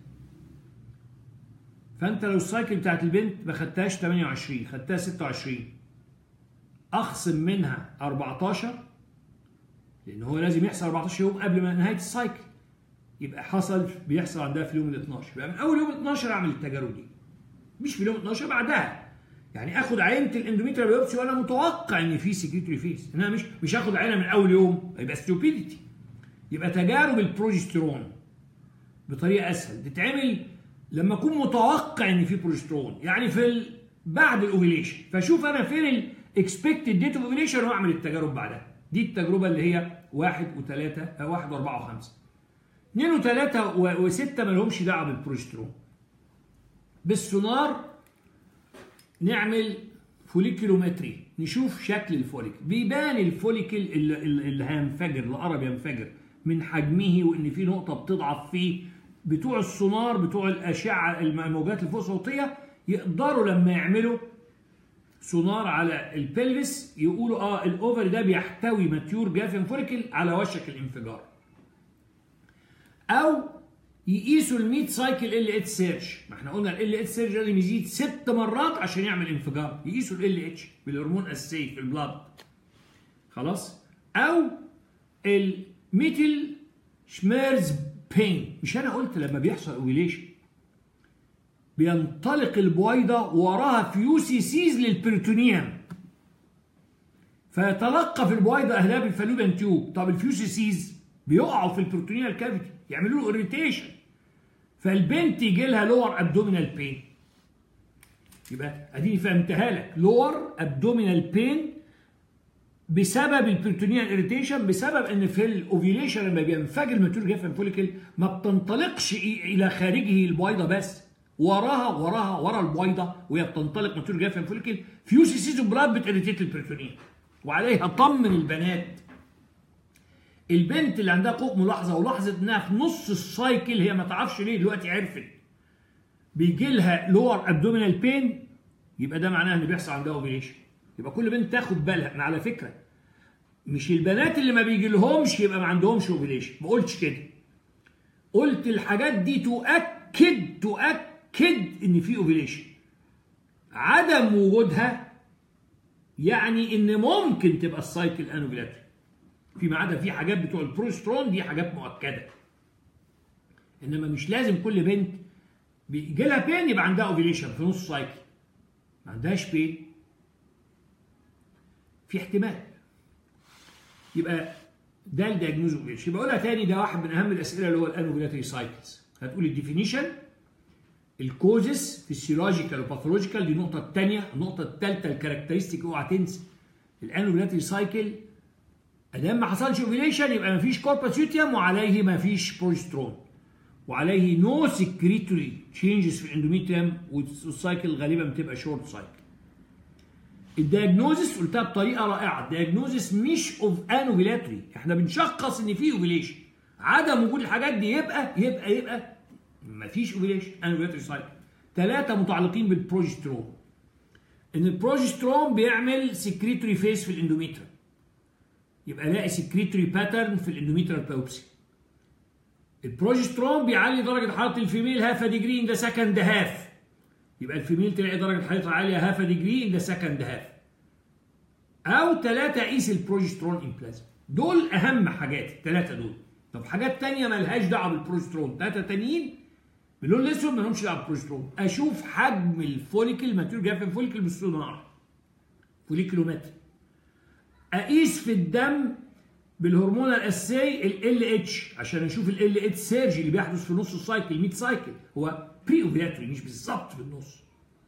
فانت لو السايكل بتاعت البنت ما خدتهاش 28 خدتها 26 اخصم منها 14 لان هو لازم يحصل 14 يوم قبل ما نهايه السايكل يبقى حصل بيحصل عندها في اليوم ال 12 يبقى من اول يوم 12 اعمل التجارب دي مش في اليوم 12 بعدها يعني اخد عينه الاندوميتريال بيوبسي وانا متوقع ان في سكريتوري فيس انا مش مش هاخد عينه من اول يوم يبقى ستوبيديتي يبقى تجارب البروجسترون بطريقه اسهل تتعمل لما اكون متوقع ان في بروجسترون يعني في ال... بعد الاوفيليشن فاشوف انا فين الاكسبكتد ديت اوف اوفيليشن واعمل التجارب بعدها دي التجربه اللي هي واحد وثلاثه واحد واربعه وخمسه اثنين وثلاثه و- وسته ما لهمش دعوه بالبروجسترون بالسونار نعمل فوليكيلومتري نشوف شكل الفوليكل بيبان الفوليكل اللي, اللي هينفجر القرب ينفجر من حجمه وان في نقطه بتضعف فيه بتوع السونار بتوع الاشعه الموجات الفوق صوتيه يقدروا لما يعملوا سونار على البلفس يقولوا اه الاوفر ده بيحتوي ماتيور جافن فوليكل على وشك الانفجار او يقيسوا ال 100 سايكل ال اتش سيرش ما احنا قلنا ال اتش سيرش لازم يزيد ست مرات عشان يعمل انفجار يقيسوا ال اتش بالهرمون السي في البلاد خلاص او الميتل شميرز بين مش انا قلت لما بيحصل اوفيليشن بينطلق البويضه وراها فيوسي سيز للبريتونيوم فيتلقى في البويضه اهلاب الفالوبيان تيوب طب الفيوسي سيز بيقعوا في البروتونيال كافيتي يعملوا له اريتيشن فالبنت يجي لها لور ابدومينال بين يبقى اديني فهمتها لك لور ابدومينال بين بسبب البريتونيال اريتيشن بسبب ان في الاوفيليشن لما بينفجر الماتور جافن فوليكل ما بتنطلقش الى خارجه البويضه بس وراها وراها ورا البويضه وهي بتنطلق ماتور جافن فوليكل فيوسي سيزون براد بتريتيت البريتونيال وعليها طمن البنات البنت اللي عندها قوة ملاحظة ولاحظت انها في نص السايكل هي ما تعرفش ليه دلوقتي عرفت بيجي لها لور ابدومينال بين يبقى ده معناه ان بيحصل عندها اوفيليشن يبقى كل بنت تاخد بالها انا على فكرة مش البنات اللي ما بيجي لهمش يبقى ما عندهمش اوفيليشن ما قلتش كده قلت الحاجات دي تؤكد تؤكد ان في اوفيليشن عدم وجودها يعني ان ممكن تبقى السايكل انوفيلاتري فيما عدا في حاجات بتوع البروسترون دي حاجات مؤكده انما مش لازم كل بنت بيجي لها بين يبقى عندها اوفيليشن في نص سايكل ما عندهاش بين في احتمال يبقى ده الدياجنوز اوفيليشن يبقى اقولها تاني ده واحد من اهم الاسئله اللي هو الانوفيلاتري سايكلز هتقول الديفينيشن الكوزس فيسيولوجيكال وباثولوجيكال دي النقطه الثانيه النقطه الثالثه الكاركترستيك اوعى تنسى الانوفيلاتري سايكل ادام ما حصلش اوفيليشن يبقى ما فيش كوربس يوتيوم وعليه ما فيش بروجسترون وعليه نو سكريتوري تشينجز في الاندوميتريوم والسايكل غالبا بتبقى شورت سايكل الدياجنوزس قلتها بطريقه رائعه الدياجنوزس مش اوف انوفيلاتري احنا بنشخص ان في اوفيليشن عدم وجود الحاجات دي يبقى يبقى يبقى ما فيش اوفيليشن انوفيلاتري سايكل ثلاثه متعلقين بالبروجسترون ان البروجسترون بيعمل سكريتوري فيس في الاندوميتريال يبقى الاقي سكريتوري باترن في الاندوميتريال باوبسي البروجسترون بيعلي درجه حراره الفيميل هاف ديجري ان ذا سكند هاف يبقى الفيميل تلاقي درجه حرارتها عاليه هاف ديجري ان ذا سكند هاف او ثلاثه قيس البروجسترون ان بلازما دول اهم حاجات الثلاثه دول طب حاجات تانية مالهاش دعوه بالبروجسترون ثلاثه تانيين باللون الاسود ما لهمش دعوه بالبروجسترون اشوف حجم الفوليكل ماتيور جاف الفوليكل بالسونار فوليكلومتر اقيس في الدم بالهرمون الاساسي ال اتش عشان اشوف ال اتش سيرج اللي بيحدث في نص السايكل 100 سايكل هو بري اوفياتري مش بالظبط في النص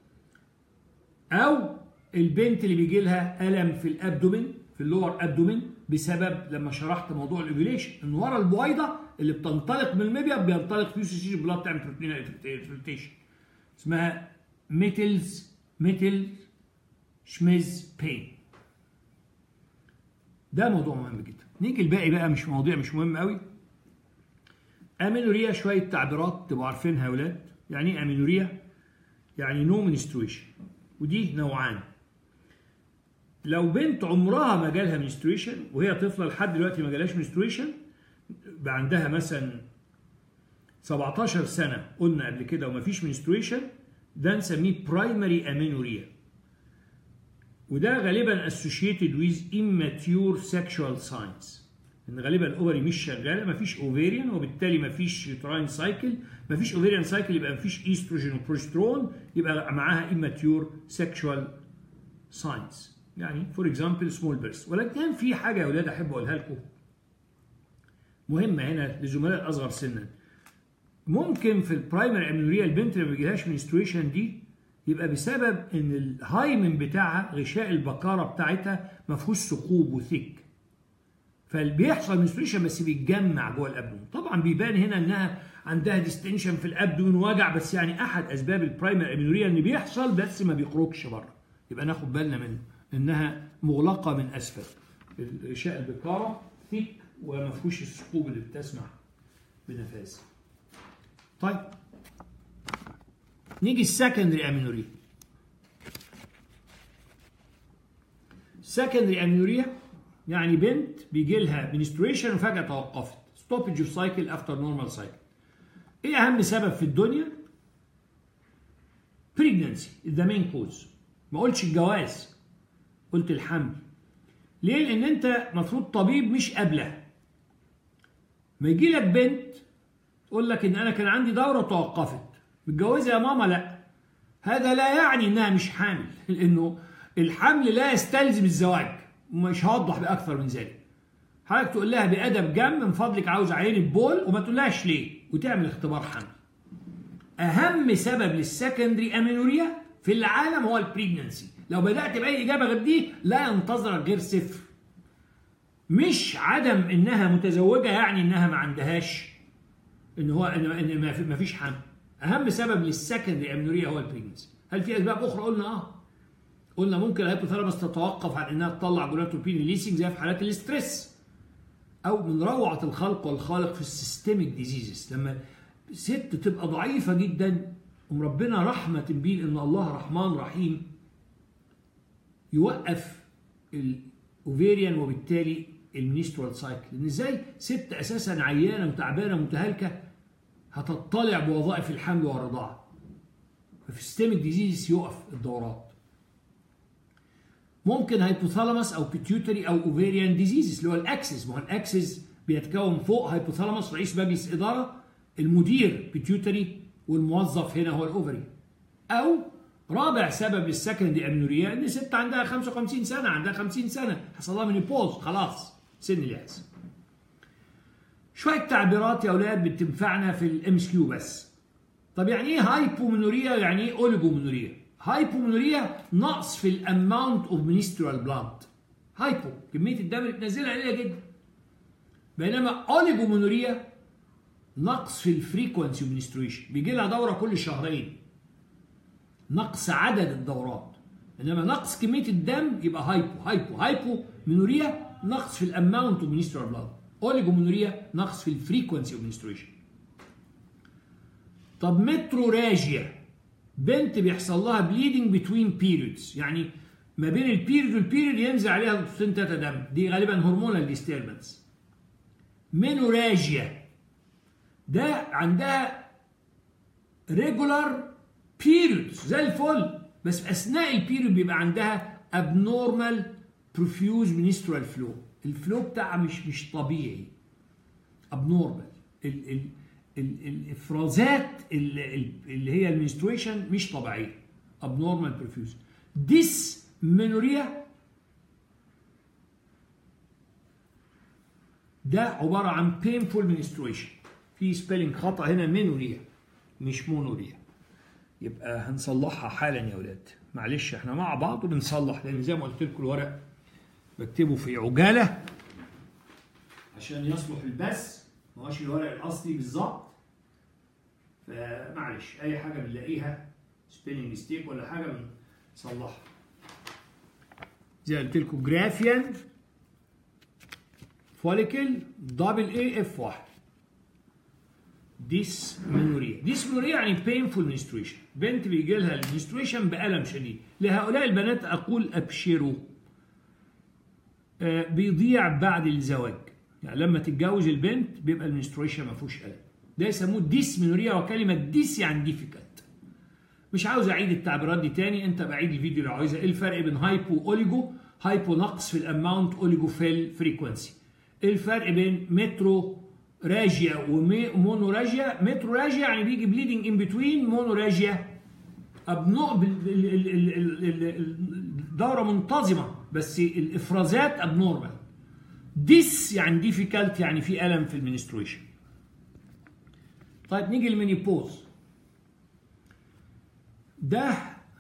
او البنت اللي بيجي لها الم في الابدومين في اللور ابدومين بسبب لما شرحت موضوع الاوفيليشن ان ورا البويضه اللي بتنطلق من المبيض بينطلق فيه سي بلاد تعمل بروتين انفلتريشن اسمها ميتلز ميتل شميز بين ده موضوع مهم جدا نيجي الباقي بقى مش مواضيع مش مهم قوي امينوريا شويه تعبيرات تبقوا عارفينها يا ولاد يعني ايه امينوريا يعني نو منستريشن ودي نوعان لو بنت عمرها ما جالها منستريشن وهي طفله لحد دلوقتي ما جالهاش منستريشن بقى عندها مثلا 17 سنه قلنا قبل كده وما فيش منستريشن ده نسميه برايمري امينوريا وده غالبا associated with immature sexual signs ان غالبا الاوفري مش شغاله مفيش اوفيريان وبالتالي مفيش يوتراين سايكل مفيش اوفيريان سايكل يبقى مفيش ايستروجين وبروجسترون يبقى معاها immature sexual signs يعني فور اكزامبل سمول بيرست ولكن في حاجه يا اولاد احب اقولها لكم مهمه هنا للزملاء الاصغر سنا ممكن في البرايمري امينوريا البنت اللي ما بيجيلهاش منستريشن دي يبقى بسبب ان الهايمن بتاعها غشاء البكاره بتاعتها ما فيهوش ثقوب وثيك فبيحصل منستريشن بس بيتجمع جوه الابدومين طبعا بيبان هنا انها عندها ديستنشن في الابدومين وجع بس يعني احد اسباب البرايمري امينوريا ان بيحصل بس ما بيخرجش بره يبقى ناخد بالنا منه انها مغلقه من اسفل غشاء البكاره ثيك وما فيهوش الثقوب اللي بتسمح بنفاذ طيب نيجي السكندري امينوريا سكندري امينوريا يعني بنت بيجي لها منستريشن وفجاه توقفت ستوبج اوف سايكل افتر نورمال سايكل ايه اهم سبب في الدنيا بريجننسي ذا مين كوز ما قلتش الجواز قلت الحمل ليه لان انت مفروض طبيب مش قبلها ما يجي لك بنت تقول لك ان انا كان عندي دوره توقفت متجوزه يا ماما لا هذا لا يعني انها مش حامل لانه الحمل لا يستلزم الزواج ومش هوضح باكثر من ذلك حضرتك تقول لها بادب جم من فضلك عاوز عينه بول وما تقولهاش ليه وتعمل اختبار حمل اهم سبب للسكندري امينوريا في العالم هو البريجننسي لو بدات باي اجابه غير دي لا ينتظرك غير صفر مش عدم انها متزوجه يعني انها ما عندهاش ان هو ان ما فيش حمل اهم سبب للسكندري امينوريا هو البريجنسي هل في اسباب اخرى قلنا اه قلنا ممكن الهيبوثالاموس تتوقف عن انها تطلع جوناتروبين ليسنج زي في حالات الاسترس او من روعه الخلق والخالق في السيستميك ديزيزز لما ست تبقى ضعيفه جدا وربنا رحمه بيه ان الله رحمن رحيم يوقف الاوفيريان وبالتالي المينسترال سايكل لان ازاي ست اساسا عيانه وتعبانه متهالكه هتطلع بوظائف الحمل والرضاعه ففي السيستميك ديزيز يقف الدورات ممكن هايبوثالاموس او بيتيوتري او اوفيريان ديزيزز اللي هو الاكسس ما هو الاكسس بيتكون فوق هايبوثالاموس رئيس مجلس اداره المدير بيتيوتري والموظف هنا هو الاوفري او رابع سبب للسكندري امنوريا ان ست عندها 55 سنه عندها 50 سنه حصل لها مينيبوز خلاص سن الياس شويه تعبيرات يا اولاد بتنفعنا في الام اس كيو بس طب يعني ايه هايبومنوريا يعني ايه اوليجومنوريا هايبومنوريا نقص في الاماونت اوف منسترال بلاد هايبو كميه الدم اللي بتنزلها قليله جدا بينما اوليجومنوريا نقص في الفريكونسي منستريشن بيجي لها دوره كل شهرين نقص عدد الدورات انما نقص كميه الدم يبقى هايبو هايبو هايبو منوريا نقص في الاماونت اوف منسترال بلاد اوليجومنوريا نقص في الفريكونسي اوف منستريشن طب متروراجيا بنت بيحصل لها بليدنج بتوين بيريودز يعني ما بين البيريود والبيريود ينزل عليها نقطتين تلاته دم دي غالبا هرمونال ديستربنس مينوراجيا ده عندها ريجولار بيريودز زي الفل بس في اثناء البيريود بيبقى عندها abnormal profuse menstrual flow الفلو بتاعها مش مش طبيعي abnormal ال ال ال الافرازات اللي هي المنستريشن مش طبيعيه abnormal profuse ديس منوريا ده عباره عن painful menstruation في سبيلنج خطا هنا منوريا مش مونوريا يبقى هنصلحها حالا يا ولاد معلش احنا مع بعض وبنصلح لان زي ما قلت لكم الورق بكتبه في عجاله عشان يصلح البث ما هوش الورق الاصلي بالظبط فمعلش اي حاجه بنلاقيها سبيلنج ميستيك ولا حاجه بنصلحها زي ما قلت لكم جرافيان فوليكل دبل اي اف واحد ديسمنوريا ديسمنوريا يعني painful menstruation بنت بيجي لها المنستريشن بألم شديد لهؤلاء البنات أقول أبشروا آه بيضيع بعد الزواج يعني لما تتجوز البنت بيبقى المنستريشن ما فيهوش ألم ده يسموه ديسمنوريا وكلمة ديس يعني ديفيكالت مش عاوز أعيد التعبيرات دي تاني أنت بعيد الفيديو لو عايزها إيه الفرق بين هايبو أوليجو هايبو نقص في الأماونت أوليجو في الفريكونسي إيه الفرق بين مترو راجيا ومونوراجيا متروراجيا يعني بيجي بليدنج ان بتوين مونوراجيا ابنو الدوره منتظمه بس الافرازات ابنورمال ديس يعني ديفيكالت يعني في الم في المنستريشن طيب نيجي للمينيبوز ده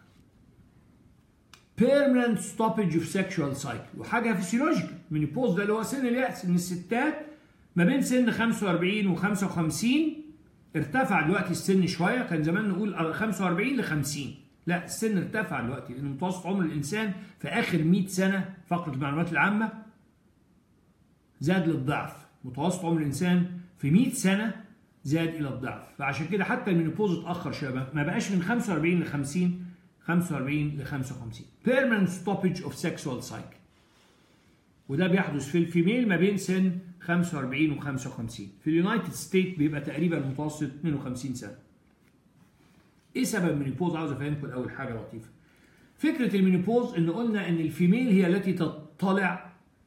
permanent stoppage of sexual cycle وحاجه فيسيولوجيكال المينيبوز ده اللي هو سن اليأس ان الستات ما بين سن 45 و 55 ارتفع دلوقتي السن شويه كان زمان نقول 45 ل 50 لا السن ارتفع دلوقتي لان متوسط عمر الانسان في اخر 100 سنه فقره المعلومات العامه زاد للضعف متوسط عمر الانسان في 100 سنه زاد الى الضعف فعشان كده حتى المينوبوز اتاخر شويه ما بقاش من 45 ل 50 45 ل 55 permanent stoppage of sexual cycle وده بيحدث في الفيميل ما بين سن 45 و 55 في اليونايتد ستيت بيبقى تقريبا متوسط 52 سنه ايه سبب المينيبوز عاوز افهمكم الاول حاجه لطيفه فكره المينيبوز ان قلنا ان الفيميل هي التي تطلع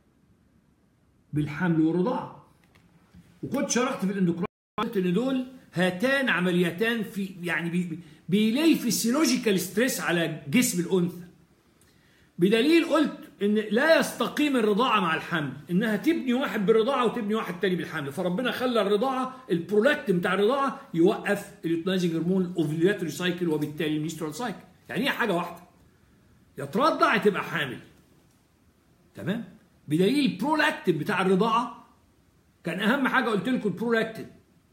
بالحمل والرضاعه وكنت شرحت في الاندوكراين قلت ان دول هاتان عمليتان في يعني بي بيلي فيسيولوجيكال ستريس على جسم الانثى بدليل قلت ان لا يستقيم الرضاعه مع الحمل انها تبني واحد بالرضاعه وتبني واحد تاني بالحمل فربنا خلى الرضاعه البرولاكت بتاع الرضاعه يوقف اليوتنايزنج هرمون الاوفيلاتوري سايكل وبالتالي الميسترال سايكل يعني هي حاجه واحده يا ترضع يا تبقى حامل تمام بدليل البرولاكتين بتاع الرضاعه كان اهم حاجه قلت لكم البرولاكتين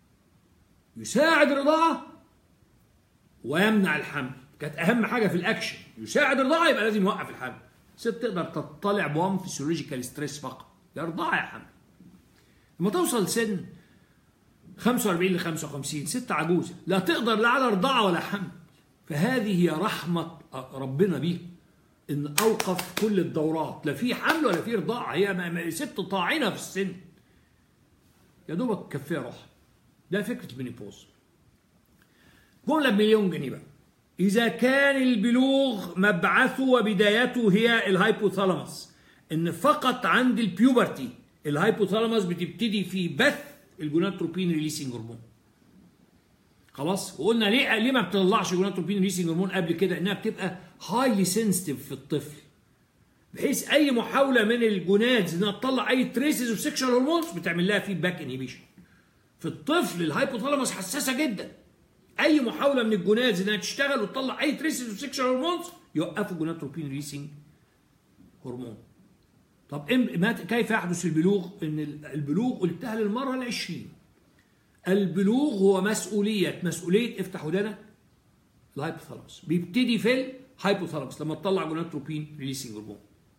يساعد الرضاعه ويمنع الحمل كانت اهم حاجه في الاكشن يساعد الرضاعه يبقى لازم يوقف الحمل ست تقدر تطلع بوان فيسيولوجيكال ستريس فقط يا رضاعه يا حمل لما توصل سن 45 ل 55 ست عجوزه لا تقدر لا على رضاعه ولا حمل فهذه هي رحمه ربنا بيها ان اوقف كل الدورات لا في حمل ولا في رضاعه هي ست طاعنه في السن يا دوبك كفيه روح ده فكره المينيبوز جمله بمليون جنيه بقى إذا كان البلوغ مبعثه وبدايته هي الهايبوثالاموس إن فقط عند البيوبرتي الهايبوثالاموس بتبتدي في بث الجوناتروبين ريليسنج هرمون خلاص وقلنا ليه ليه ما بتطلعش جوناتروبين ريليسنج هرمون قبل كده انها بتبقى هايلي سنسيتيف في الطفل بحيث اي محاوله من الجونادز انها تطلع اي تريسز اوف سيكشوال هرمونز بتعمل لها فيدباك انهبيشن في الطفل الهايبوثالاموس حساسه جدا اي محاوله من الجونادز انها تشتغل وتطلع اي تريسز اوف سيكشوال هرمونز يوقفوا جوناتروبين ريسنج هرمون طب كيف يحدث البلوغ ان البلوغ قلتها للمره العشرين البلوغ هو مسؤوليه مسؤوليه افتح ودانك الهايبوثالاموس بيبتدي في الهايبوثالاموس لما تطلع جوناتروبين ريليسنج هرمون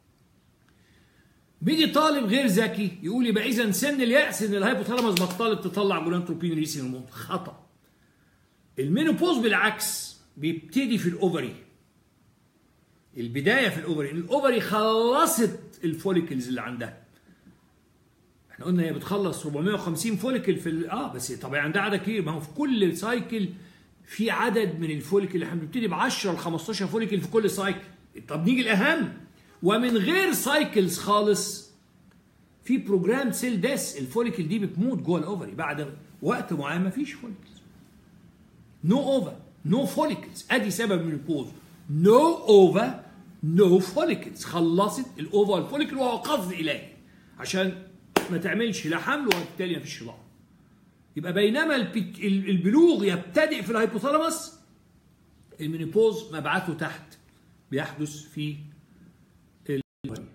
بيجي طالب غير ذكي يقول يبقى اذا سن الياس ان الهايبوثالاموس بطلت تطلع جوناتروبين ريليسنج هرمون خطأ المينوبوز بالعكس بيبتدي في الاوفري البدايه في الاوفري الاوفري خلصت الفوليكلز اللي عندها احنا قلنا هي بتخلص 450 فوليكل في ال- اه بس طبعا عندها عدد كبير ما هو في كل سايكل في عدد من الفوليكل احنا بنبتدي ب 10 ل 15 فوليكل في كل سايكل طب نيجي الاهم ومن غير سايكلز خالص في بروجرام سيل ديس الفوليكل دي بتموت جوه الاوفري بعد وقت معين ما فيش فوليكلز نو اوفر نو فوليكلز ادي سبب من البوز نو اوفر نو فوليكلز خلصت الاوفر والفوليكل وهو قصد الهي عشان ما تعملش لا حمل وبالتالي ما فيش رضاعه يبقى بينما البت- ال- البلوغ يبتدئ في الهيبوثالاموس المينيبوز مبعثه تحت بيحدث في الأوفري.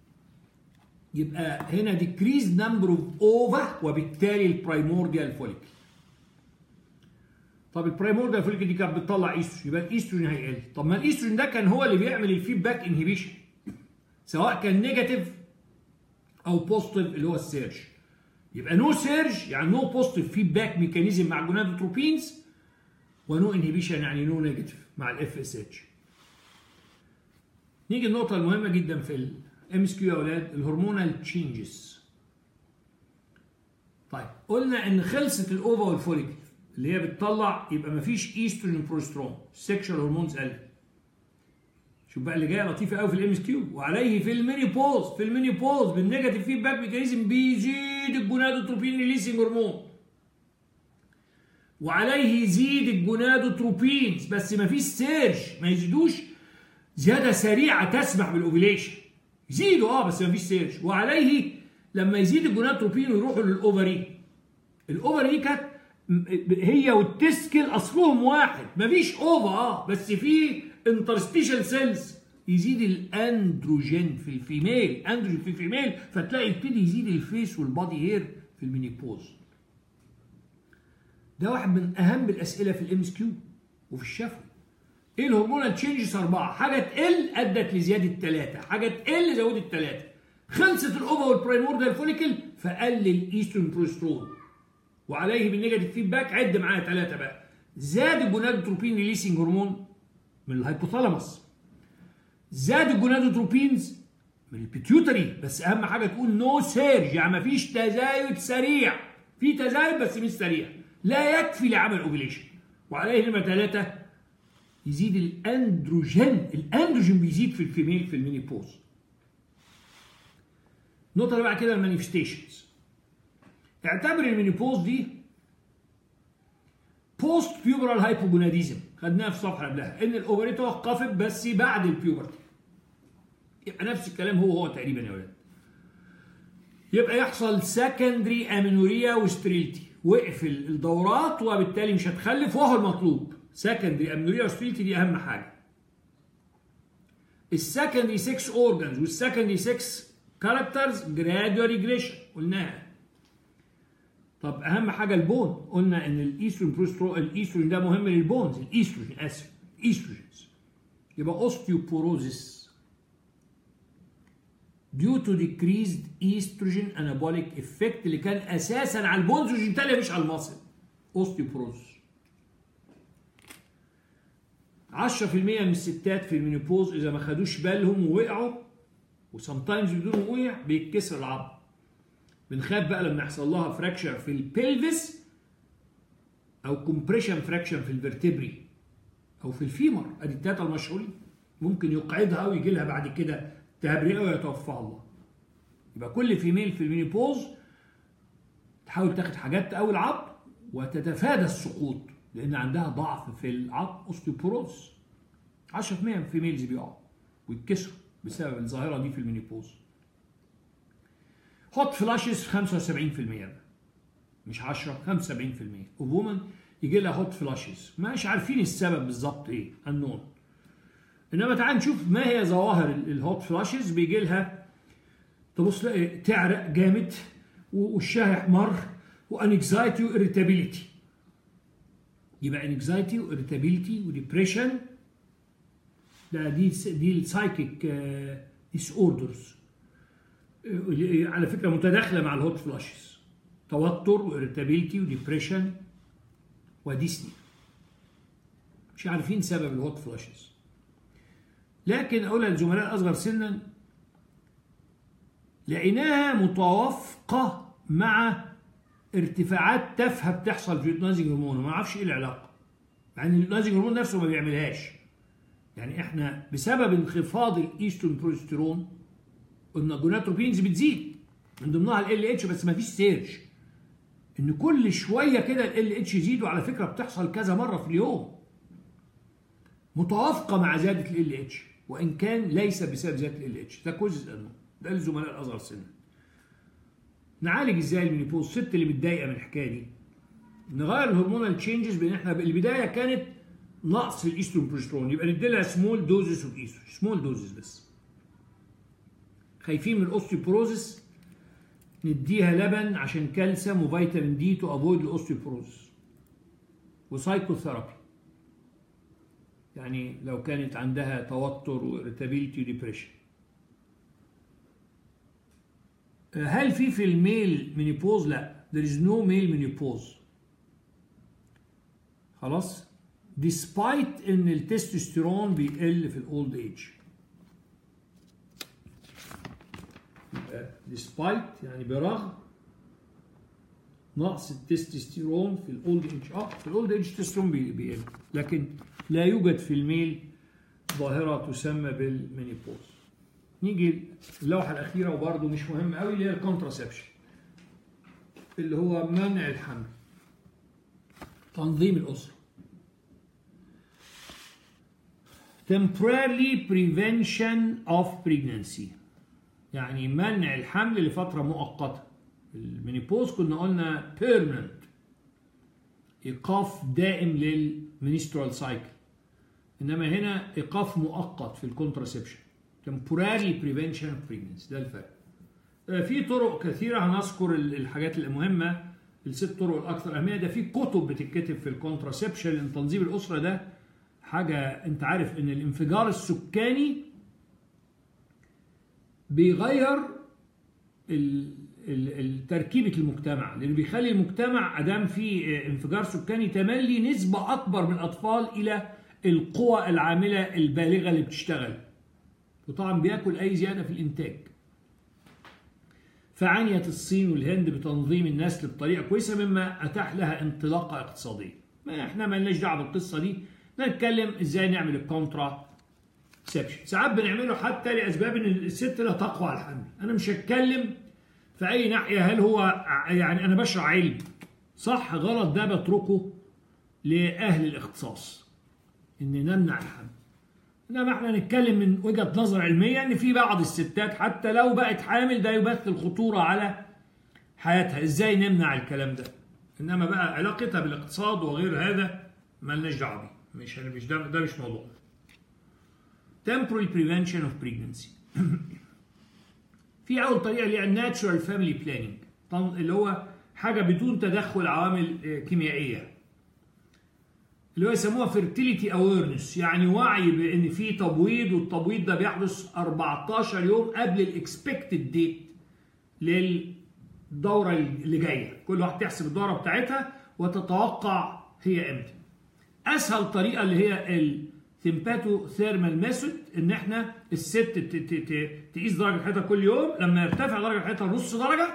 يبقى هنا decrease number of ova وبالتالي البرايمورديال فوليكل طب البرايمورديال فوليكل دي كانت بتطلع ايستروجين يبقى الايستروجين هيقل طب ما الايستروجين ده كان هو اللي بيعمل الفيدباك انهبيشن سواء كان نيجاتيف او بوزيتيف اللي هو السيرج يبقى نو سيرج يعني نو بوزيتيف فيدباك ميكانيزم مع الجونادوتروبينز ونو انهبيشن يعني نو نيجاتيف مع الاف اس اتش نيجي النقطة المهمة جدا في الام اس كيو يا اولاد الهرمونال تشينجز طيب قلنا ان خلصت الاوفا والفوليكل اللي هي بتطلع يبقى مفيش ايستروجين بروسترون السكشوال هرمونز قلت شوف بقى اللي جايه لطيفه قوي في الام اس كيو وعليه في الميني بوز في الميني بوز بالنيجاتيف فيدباك ميكانيزم بيزيد الجونادوتروبين ريليسنج هرمون وعليه يزيد الجونادوتروبينز بس ما فيش سيرج ما يزيدوش زياده سريعه تسمح بالاوفيليشن يزيدوا اه بس ما فيش سيرج وعليه لما يزيد الجونادوتروبين ويروحوا للاوفري الاوفري دي كانت م- هي والتسكل اصلهم واحد مفيش اوفا اه بس في انترستيشال سيلز يزيد الاندروجين في الفيميل اندروجين في الفيميل فتلاقي يبتدي يزيد الفيس والبادي هير في المينيبوز ده واحد من اهم الاسئله في الام اس كيو وفي الشفوي ايه الهرمونال تشينجز اربعه حاجه تقل ادت لزياده ثلاثه حاجه تقل زودت ثلاثه خلصت الاوفا والبرايموردال فوليكل فقل الايستروجين بروسترون وعليه بالنيجاتيف فيدباك عد معايا ثلاثه بقى زاد الجونادوتروبين ريليسنج هرمون من الهيبوثالاموس زاد الجونادوتروبينز من البيتيوتري بس اهم حاجه تقول نو سيرج يعني مفيش تزايد سريع في تزايد بس مش سريع لا يكفي لعمل اوفيليشن وعليه نمره ثلاثه يزيد الاندروجين الاندروجين بيزيد في الفيميل في المينيبوز النقطه اللي بعد كده المانيفستيشنز اعتبر المينيبوز دي بوست بيوبرال هايبوجوناديزم خدناها في الصفحه قبلها ان الاوفري توقفت بس بعد البيوبرتي يبقى نفس الكلام هو هو تقريبا يا ولاد يبقى يحصل سكندري امينوريا وستريلتي وقف الدورات وبالتالي مش هتخلف وهو المطلوب سكندري امينوريا وستريلتي دي اهم حاجه السكندري 6 اورجانز والسكندري 6 كاركترز جرادوال ريجريشن قلناها طب اهم حاجه البون قلنا ان الايستروجين بروسترو الايستروجين ده مهم للبونز الايستروجين اسف ايستروجينز يبقى اوستيوبوروزيس due to decreased estrogen anabolic effect اللي كان اساسا على البونز والجنتاليا مش على المصل اوستيوبروز 10% من الستات في المينوبوز اذا ما خدوش بالهم ووقعوا وسمتايمز بدون وقوع بيتكسر العظم بنخاف بقى لما يحصل لها فراكشر في البلفس او كومبريشن فراكشر في الفرتبري او في الفيمر ادي التلاته المشهورين ممكن يقعدها ويجي لها بعد كده تهبرئه ويتوفاها الله يبقى كل فيميل في المينيبوز تحاول تاخد حاجات تقوي العظم وتتفادى السقوط لان عندها ضعف في العظم اوستيوبوروز 10% من الفيميلز بيقعوا ويتكسروا بسبب الظاهره دي في المينيبوز هوت فلاشز 75% مش 10 75% وومن يجي لها هوت فلاشز مش عارفين السبب بالظبط ايه النون انما تعال نشوف ما هي ظواهر الهوت فلاشز بيجي لها تبص تلاقي تعرق جامد ووشها يحمر وانكزايتي واريتابيليتي يبقى انكزايتي واريتابيليتي وديبريشن ده دي دي السايكيك ديس اوردرز على فكره متداخله مع الهوت فلاشز توتر واريتابيلتي وديبريشن وديسني مش عارفين سبب الهوت فلاشز لكن اقولها للزملاء الاصغر سنا لقيناها متوافقه مع ارتفاعات تافهه بتحصل في النازج هرمون وما اعرفش ايه العلاقه مع ان النازج هرمون نفسه ما بيعملهاش يعني احنا بسبب انخفاض الايسترون بروستيرون قلنا الجوناتروبينز بتزيد من ضمنها ال اتش بس ما فيش سيرج ان كل شويه كده ال اتش يزيد وعلى فكره بتحصل كذا مره في اليوم متوافقه مع زياده ال اتش وان كان ليس بسبب زياده ال اتش ده جزء منه ده الزملاء الاصغر سنا نعالج ازاي المينيبوز الست اللي متضايقه من الحكايه دي نغير الهرمونال تشينجز بان احنا البدايه كانت نقص في الايسترون بروجسترون يبقى ندي لها سمول دوزز اوف ايسترون سمول دوزز بس خايفين من الاوستيوبروزس نديها لبن عشان كالسيوم وفيتامين دي تو افويد الاوستيوبروزس وسايكوثيرابي يعني لو كانت عندها توتر وارتابيلتي وديبريشن هل في في الميل مينيبوز لا there is no male menopause خلاص despite ان التستوستيرون بيقل في الاولد ايج despite يعني برغم نقص التستوستيرون في الاولد ايج اه في الاولد ايج التستوستيرون بيقل لكن لا يوجد في الميل ظاهره تسمى بالمينيبوز نيجي اللوحه الاخيره وبرده مش مهم قوي اللي هي الكونتراسبشن اللي هو منع الحمل تنظيم الاسره temporary prevention of pregnancy يعني منع الحمل لفترة مؤقتة المينيبوز كنا قلنا permanent إيقاف دائم للمنسترال سايكل إنما هنا إيقاف مؤقت في الكونتراسبشن temporary prevention of pregnancy ده الفرق في طرق كثيرة هنذكر الحاجات المهمة الست طرق الأكثر أهمية ده في كتب بتتكتب في الكونتراسبشن لأن تنظيم الأسرة ده حاجة أنت عارف إن الانفجار السكاني بيغير تركيبة المجتمع لأنه بيخلي المجتمع أدام في انفجار سكاني تملي نسبة أكبر من الأطفال إلى القوى العاملة البالغة اللي بتشتغل وطبعا بياكل أي زيادة في الإنتاج فعنيت الصين والهند بتنظيم النسل بطريقة كويسة مما أتاح لها انطلاقة اقتصادية ما احنا ما لناش دعوة بالقصة دي نتكلم ازاي نعمل الكونترا سبشن ساعات بنعمله حتى لاسباب ان الست لا تقوى على الحمل انا مش هتكلم في اي ناحيه هل هو يعني انا بشرح علم صح غلط ده بتركه لاهل الاختصاص ان نمنع الحمل انما احنا نتكلم من وجهه نظر علميه ان في بعض الستات حتى لو بقت حامل ده يمثل خطوره على حياتها ازاي نمنع الكلام ده انما بقى علاقتها بالاقتصاد وغير هذا مالناش دعوه بيه مش مش ده ده مش موضوع temporal prevention of pregnancy في اول طريقه اللي هي الناتشورال فاميلي بلاننج اللي هو حاجه بدون تدخل عوامل كيميائيه اللي هو يسموها فيرتيليتي اويرنس يعني وعي بان في تبويض والتبويض ده بيحدث 14 يوم قبل الاكسبكتد ديت للدوره اللي جايه كل واحد تحسب الدوره بتاعتها وتتوقع هي امتى اسهل طريقه اللي هي الثيمباتو ثيرمال ميثود ان احنا الست تقيس درجه حياتها كل يوم لما يرتفع درجه حياتها نص درجه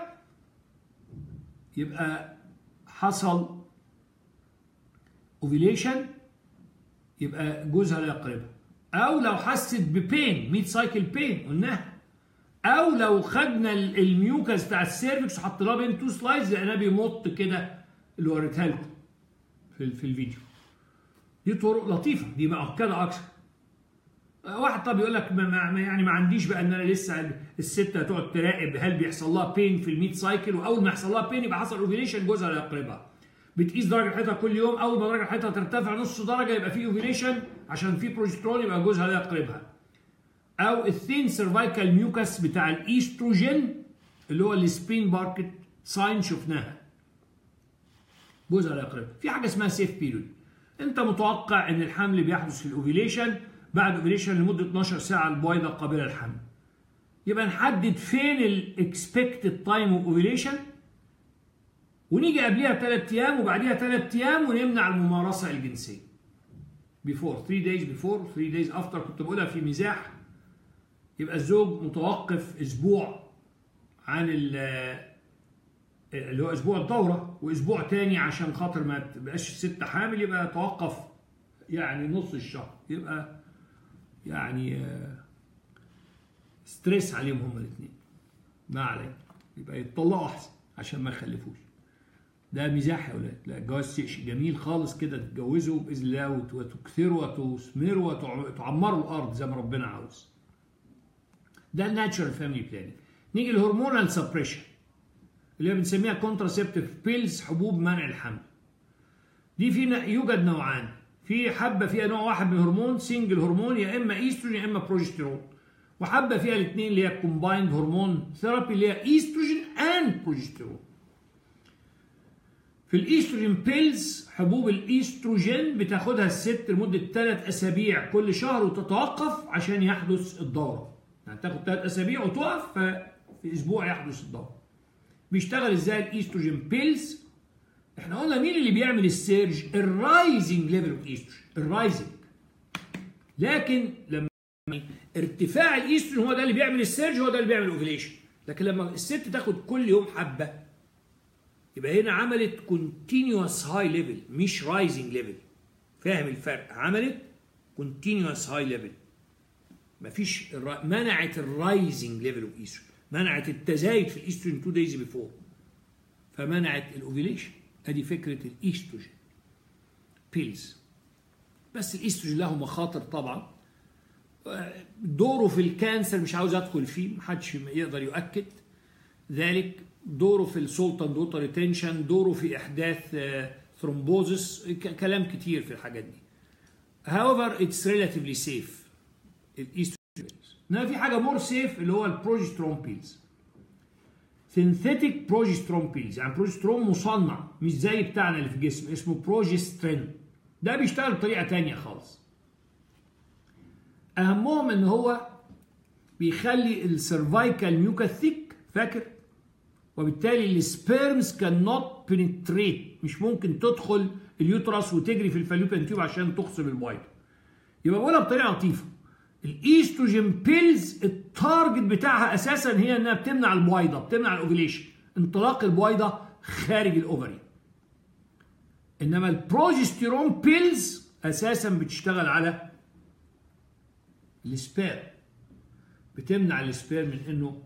يبقى حصل اوفيليشن يبقى جوزها لا يقربها او لو حست ببين ميد سايكل بين قلناها او لو خدنا الميوكس بتاع السيرفكس وحطيناه بين تو سلايدز لقيناه بيمط كده اللي وريتها لكم في, في الفيديو دي طرق لطيفه دي مؤكده اكثر واحد طب يقول لك ما ما يعني ما عنديش بقى ان انا لسه الست هتقعد تراقب هل بيحصل لها بين في الميد سايكل واول ما يحصل لها بين يبقى حصل اوفيليشن جوزها لا يقربها بتقيس درجه حياتها كل يوم اول ما درجه حياتها ترتفع نص درجه يبقى في اوفيليشن عشان في بروجسترون يبقى جوزها لا يقربها او الثين سيرفايكال ميوكس بتاع الايستروجين اللي هو السبين باركت ساين شفناها جوزها لا يقربها في حاجه اسمها سيف بيريود انت متوقع ان الحمل بيحدث في الاوفيليشن بعد اوفيليشن لمده 12 ساعه البويضه قابله للحمل يبقى نحدد فين الاكسبكتد تايم اوف اوفيليشن ونيجي قبليها ثلاث ايام وبعديها ثلاث ايام ونمنع الممارسه الجنسيه بيفور 3 دايز بيفور 3 دايز افتر كنت بقولها في مزاح يبقى الزوج متوقف اسبوع عن ال- اللي هو اسبوع الدوره واسبوع تاني عشان خاطر ما تبقاش الست حامل يبقى توقف يعني نص الشهر يبقى يعني آه، ستريس عليهم هما الاثنين ما عليهم يبقى يتطلقوا احسن عشان ما يخلفوش ده مزاح يا ولاد لا الجواز شيء جميل خالص كده تتجوزوا باذن الله وت- وتكثروا وتثمروا وتعمروا الارض زي ما ربنا عاوز ده الناتشرال فاميلي بلاننج نيجي الهرمونال سبريشن اللي هي بنسميها كونتراسيبتيف بيلز حبوب منع الحمل دي في ن- يوجد نوعان في حبه فيها نوع واحد من الهرمون سنجل هرمون يا اما ايستروجين يا اما بروجستيرون وحبه فيها الاثنين اللي هي كومبايند هرمون ثيرابي اللي هي ايستروجين اند بروجستيرون في الايستروجين بيلز حبوب الايستروجين بتاخدها الست لمده ثلاث اسابيع كل شهر وتتوقف عشان يحدث الدوره يعني تاخد ثلاث اسابيع وتقف ففي اسبوع يحدث الدوره بيشتغل ازاي الايستروجين بيلز احنا قلنا مين اللي بيعمل السيرج الرايزنج ليفل اوف ايستروجين الرايزنج لكن لما ارتفاع الايستروجين هو ده اللي بيعمل السيرج هو ده اللي بيعمل الاوفيليشن لكن لما الست تاخد كل يوم حبه يبقى هنا عملت continuous high level مش rising level فاهم الفرق عملت continuous high level مفيش الر... منعت الرايزنج ليفل اوف ايستروجين منعت التزايد في الايستروجين 2 دايز بيفور فمنعت الاوفيليشن ادي فكره الايستروجين بيلز بس الايستروجين له مخاطر طبعا دوره في الكانسر مش عاوز ادخل فيه محدش يقدر يؤكد ذلك دوره في السولتان دوتر ريتنشن دوره في احداث ثرومبوزس كلام كتير في الحاجات دي however it's relatively safe الايستروجين انما في حاجه مور سيف اللي هو البروجسترون بيلز سينثيتيك بروجسترون بيلز يعني بروجسترون مصنع مش زي بتاعنا اللي في الجسم اسمه بروجسترين ده بيشتغل بطريقه تانية خالص اهمهم ان هو بيخلي السيرفايكال ميوكا ثيك فاكر وبالتالي السبيرمز كان نوت بنتريت مش ممكن تدخل اليوترس وتجري في الفالوبيان تيوب عشان تخصب البويضه يبقى بقولها بطريقه لطيفه الايستروجين بيلز التارجت بتاعها اساسا هي انها بتمنع البويضه بتمنع الاوفيليشن انطلاق البويضه خارج الاوفري انما البروجستيرون بيلز اساسا بتشتغل على السبير بتمنع السبير من انه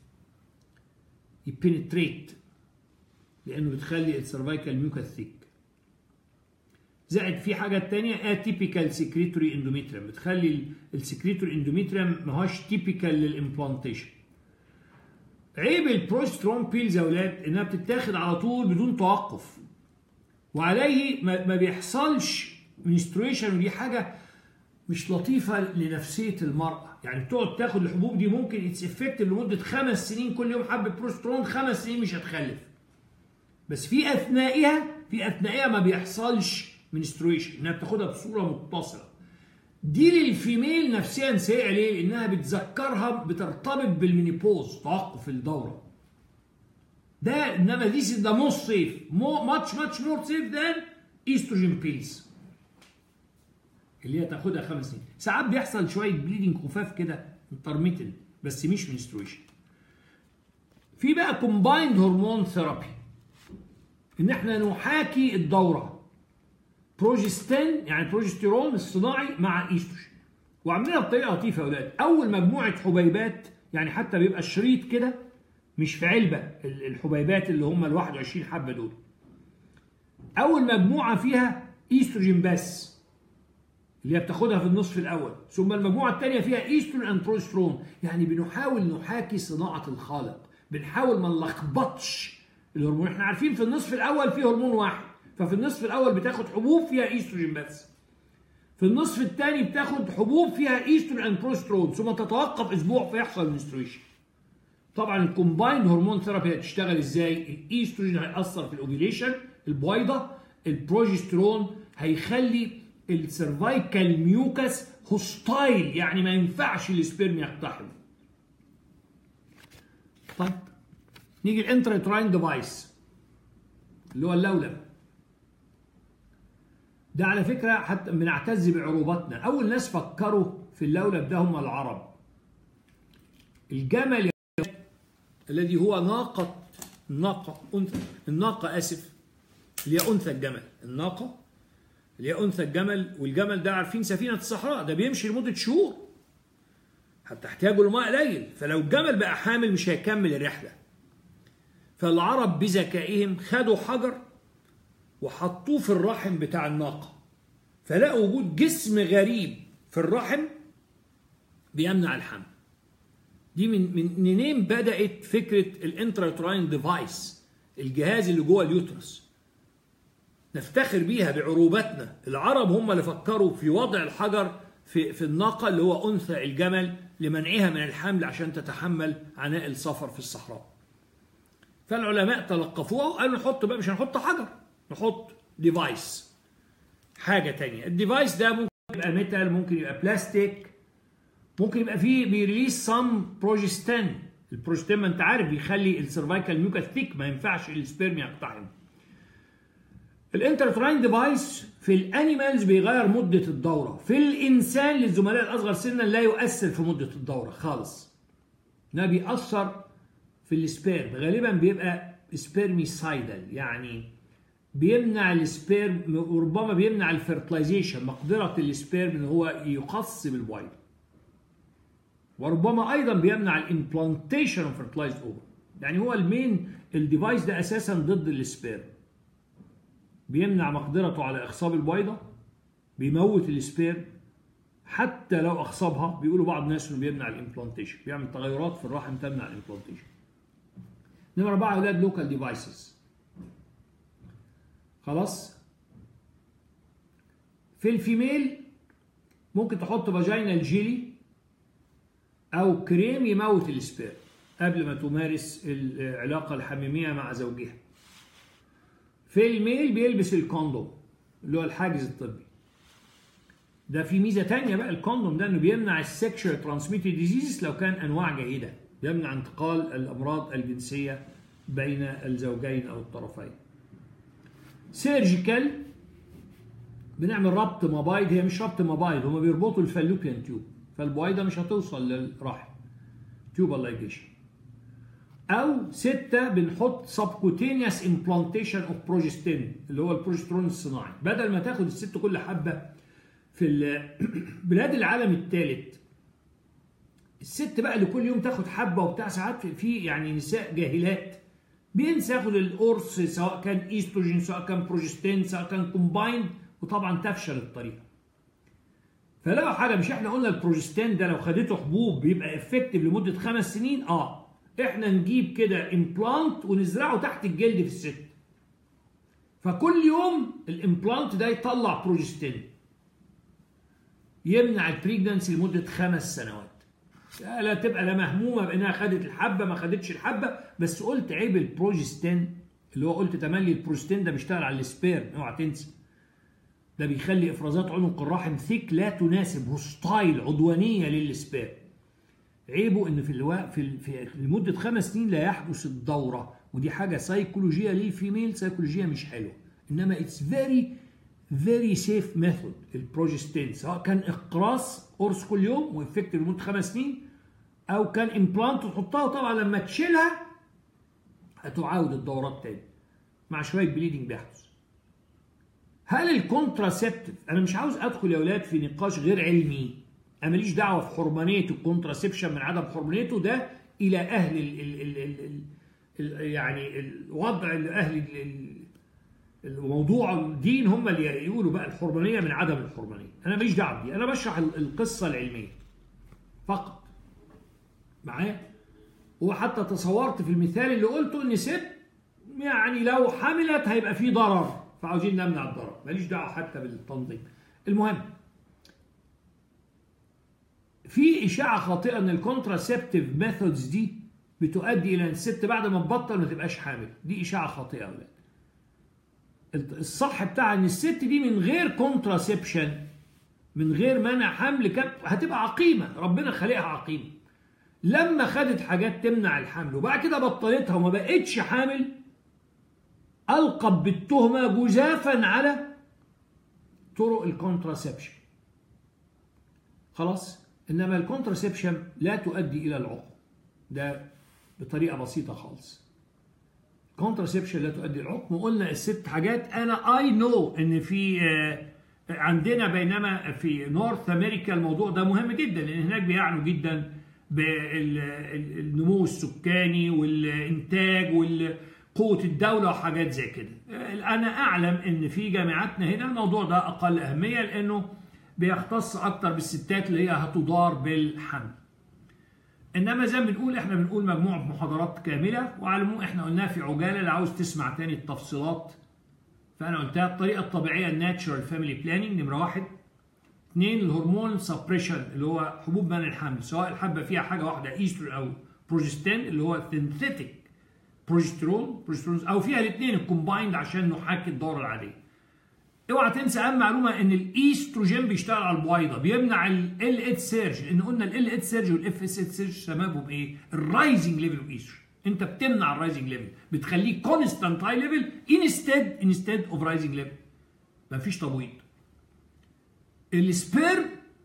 يبنتريت لانه بتخلي السيرفايكال ميوكا ثيك زائد في حاجه تانية اتيبيكال سكريتوري اندوميتريم بتخلي السكريتوري اندوميتريم ما هوش تيبيكال للامبلانتيشن عيب البروسترون بيلز يا اولاد انها بتتاخد على طول بدون توقف وعليه ما ما بيحصلش منستريشن ودي حاجه مش لطيفه لنفسيه المراه يعني بتقعد تاخد الحبوب دي ممكن اتس افكتيف لمده خمس سنين كل يوم حبه بروسترون خمس سنين مش هتخلف بس في اثنائها في اثنائها ما بيحصلش منستريشن انها بتاخدها بصوره متصله دي للفيميل نفسيا سيئه ليه؟ لانها بتذكرها بترتبط بالمينيبوز توقف الدوره ده انما ذيس ذا موست سيف ماتش ماتش مور سيف ذان ايستروجين بيلز اللي هي تاخدها خمس سنين ساعات بيحصل شويه بليدنج خفاف كده انترميتنت بس مش منستريشن في بقى كومبايند هرمون ثيرابي ان احنا نحاكي الدوره بروجستين يعني بروجستيرون الصناعي مع ايستروجين وعاملينها بطريقه لطيفه يا اولاد اول مجموعه حبيبات يعني حتى بيبقى الشريط كده مش في علبه الحبيبات اللي هم ال 21 حبه دول اول مجموعه فيها ايستروجين بس اللي هي بتاخدها في النصف الاول ثم المجموعه الثانيه فيها ايستروجين اند بروجسترون يعني بنحاول نحاكي صناعه الخالق بنحاول ما نلخبطش الهرمون احنا عارفين في النصف الاول في هرمون واحد ففي النصف الاول بتاخد حبوب فيها ايستروجين بس في النصف الثاني بتاخد حبوب فيها ايستروجين اند بروسترون ثم تتوقف اسبوع فيحصل منستريشن طبعا الكومبايند هرمون ثيرابي هتشتغل ازاي الايستروجين هيأثر في الاوفيليشن البويضه البروجسترون هيخلي السيرفايكال ميوكس هوستايل يعني ما ينفعش السبيرم يقتحم طيب نيجي الانتراتراين ديفايس اللي هو اللولب ده على فكرة حتى بنعتز بعروبتنا أول ناس فكروا في اللولب ده هم العرب الجمل الذي هو ناقة الناقة أنثى الناقة آسف اللي هي أنثى الجمل الناقة اللي هي أنثى الجمل والجمل ده عارفين سفينة الصحراء ده بيمشي لمدة شهور حتى احتياجه للماء قليل فلو الجمل بقى حامل مش هيكمل الرحلة فالعرب بذكائهم خدوا حجر وحطوه في الرحم بتاع الناقة فلقوا وجود جسم غريب في الرحم بيمنع الحمل دي من من منين بدات فكره الانتراتراين ديفايس الجهاز اللي جوه اليوترس نفتخر بيها بعروبتنا العرب هم اللي فكروا في وضع الحجر في في الناقه اللي هو انثى الجمل لمنعها من الحمل عشان تتحمل عناء السفر في الصحراء فالعلماء تلقفوها وقالوا نحط بقى مش هنحط حجر نحط ديفايس حاجه تانية الديفايس ده ممكن يبقى ميتال ممكن يبقى بلاستيك ممكن يبقى فيه بيريليس سام بروجستين البروجستين ما انت عارف بيخلي السيرفايكال ميوكا ثيك ما ينفعش السبيرم يقتحم الانترتراين ديفايس في الانيمالز بيغير مده الدوره في الانسان للزملاء الاصغر سنا لا يؤثر في مده الدوره خالص ده بيأثر في السبيرم غالبا بيبقى سبيرميسايدال يعني بيمنع السبيرم وربما بيمنع الفيرتلايزيشن مقدره السبيرم ان هو يقص بالبويض وربما ايضا بيمنع الامبلانتيشن اوف فيرتلايزد اوفر يعني هو المين الديفايس ده اساسا ضد السبيرم بيمنع مقدرته على اخصاب البويضه بيموت السبيرم حتى لو اخصبها بيقولوا بعض الناس انه بيمنع الامبلانتيشن بيعمل تغيرات في الرحم تمنع الامبلانتيشن نمرة أربعة أولاد لوكال ديفايسز خلاص في الفيميل ممكن تحط فاجينال جيلي أو كريم يموت السبيرم قبل ما تمارس العلاقة الحميمية مع زوجها في الميل بيلبس الكوندوم اللي هو الحاجز الطبي ده في ميزة تانية بقى الكوندوم ده انه بيمنع السكشوال ترانسميتد ديزيز لو كان انواع جيدة بيمنع انتقال الامراض الجنسية بين الزوجين او الطرفين سيرجيكال بنعمل ربط مبايض هي مش ربط مبايض هما بيربطوا الفالوبيان تيوب فالبويضة مش هتوصل للرحم تيوبال لايجيشن او ستة بنحط سبكوتينيوس امبلانتيشن اوف بروجستين اللي هو البروجسترون الصناعي بدل ما تاخد الست كل حبة في بلاد العالم الثالث الست بقى اللي كل يوم تاخد حبة وبتاع ساعات في يعني نساء جاهلات بينسى ياخد القرص سواء كان ايستروجين سواء كان بروجستين سواء كان كومبايند وطبعا تفشل الطريقة فلقوا حاجه مش احنا قلنا البروجستان ده لو خدته حبوب بيبقى افكتيف لمده خمس سنين اه احنا نجيب كده امبلانت ونزرعه تحت الجلد في الست فكل يوم الامبلانت ده يطلع بروجستين يمنع البريجنانسي لمده خمس سنوات لا تبقى لا مهمومه بانها خدت الحبه ما خدتش الحبه بس قلت عيب البروجستين اللي هو قلت تملي البروجستين ده بيشتغل على السبيرم اوعى تنسى ده بيخلي افرازات عنق الرحم ثيك لا تناسب هوستايل عدوانيه للسبيرم عيبه ان في الوا... في في لمده خمس سنين لا يحدث الدوره ودي حاجه سيكولوجيه للفيميل سيكولوجيه مش حلوه انما اتس فيري فيري سيف ميثود البروجستين سواء كان اقراص قرص كل يوم وافكتيف لمده خمس سنين او كان امبلانت وتحطها طبعا لما تشيلها هتعاود الدورات تاني مع شويه بليدنج بيحدث هل الكونتراسبتيف انا مش عاوز ادخل يا اولاد في نقاش غير علمي انا ماليش دعوه في حرمانيه الكونتراسبشن من عدم حرمانيته ده الى اهل ال ال ال ال ال يعني الوضع اهل الموضوع الدين هم اللي يقولوا بقى الحرمانيه من عدم الحرمانيه انا ماليش دعوه بدي انا بشرح القصه العلميه فقط معايا وحتى تصورت في المثال اللي قلته ان ست يعني لو حملت هيبقى في ضرر فعاوزين نمنع الضرر ماليش دعوه حتى بالتنظيم المهم في اشاعه خاطئه ان الكونتراسبتيف ميثودز دي بتؤدي الى ان الست بعد ما تبطل ما تبقاش حامل دي اشاعه خاطئه يا اولاد الصح بتاع ان الست دي من غير كونتراسبشن من غير منع حمل هتبقى عقيمه ربنا خلقها عقيمه لما خدت حاجات تمنع الحمل وبعد كده بطلتها وما بقتش حامل ألقب بالتهمة جزافا على طرق الكونتراسبشن خلاص انما الكونتراسبشن لا تؤدي الى العقم ده بطريقه بسيطه خالص كونتراسبشن لا تؤدي العقم وقلنا الست حاجات انا اي نو ان في آه، عندنا بينما في نورث امريكا الموضوع ده مهم جدا لان هناك بيعنوا جدا بالنمو السكاني والانتاج وقوه الدوله وحاجات زي كده انا اعلم ان في جامعاتنا هنا الموضوع ده اقل اهميه لانه بيختص اكتر بالستات اللي هي هتدار بالحمل انما زي ما بنقول احنا بنقول مجموعه محاضرات كامله وعلى العموم احنا قلناها في عجاله اللي عاوز تسمع تاني التفصيلات فانا قلتها الطريقه الطبيعيه الناتشرال فاميلي بلاننج نمره واحد اثنين الهرمون سبريشن اللي هو حبوب منع الحمل سواء الحبه فيها حاجه واحده ايسترون او بروجستين اللي هو سينثيتيك بروجسترون بروجسترون او فيها الاثنين الكومبايند عشان نحاكي الدوره العاديه اوعى تنسى اهم معلومه ان الايستروجين بيشتغل على البويضه بيمنع ال اتش سيرج ان قلنا ال اتش سيرج والاف اس اتش سيرج سببهم ايه؟ الرايزنج ليفل اوف ايستروجين انت بتمنع الرايزنج ليفل بتخليه كونستانت هاي ليفل انستد انستد اوف رايزنج ليفل مفيش تبويض السبيرم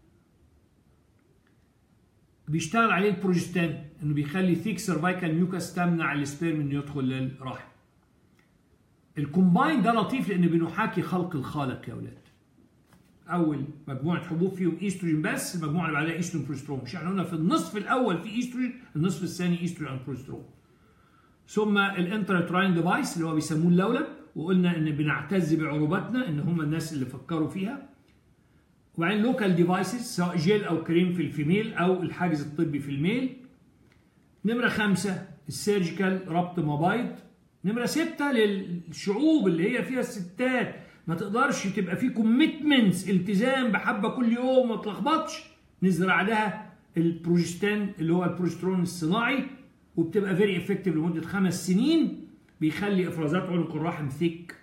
بيشتغل عليه البروجستان انه بيخلي ثيك سيرفايكال ميوكاس تمنع السبيرم انه يدخل للرحم الكومباين ده لطيف لان بنحاكي خلق الخالق يا اولاد اول مجموعه حبوب فيهم ايستروجين بس المجموعه اللي بعدها ايستروجين بروجسترون مش احنا قلنا في النصف الاول في ايستروجين النصف الثاني ايستروجين بروجسترون ثم الانتراتراين ديفايس اللي هو بيسموه اللولب وقلنا ان بنعتز بعروباتنا ان هم الناس اللي فكروا فيها وبعدين لوكال ديفايسز سواء جيل او كريم في الفيميل او الحاجز الطبي في الميل نمره خمسه السيرجيكال ربط مبايض نمره سته للشعوب اللي هي فيها الستات ما تقدرش تبقى في كوميتمنتس التزام بحبه كل يوم ما تلخبطش نزرع لها البروجستان اللي هو البروجسترون الصناعي وبتبقى فيري افكتيف لمده خمس سنين بيخلي افرازات عنق الرحم ثيك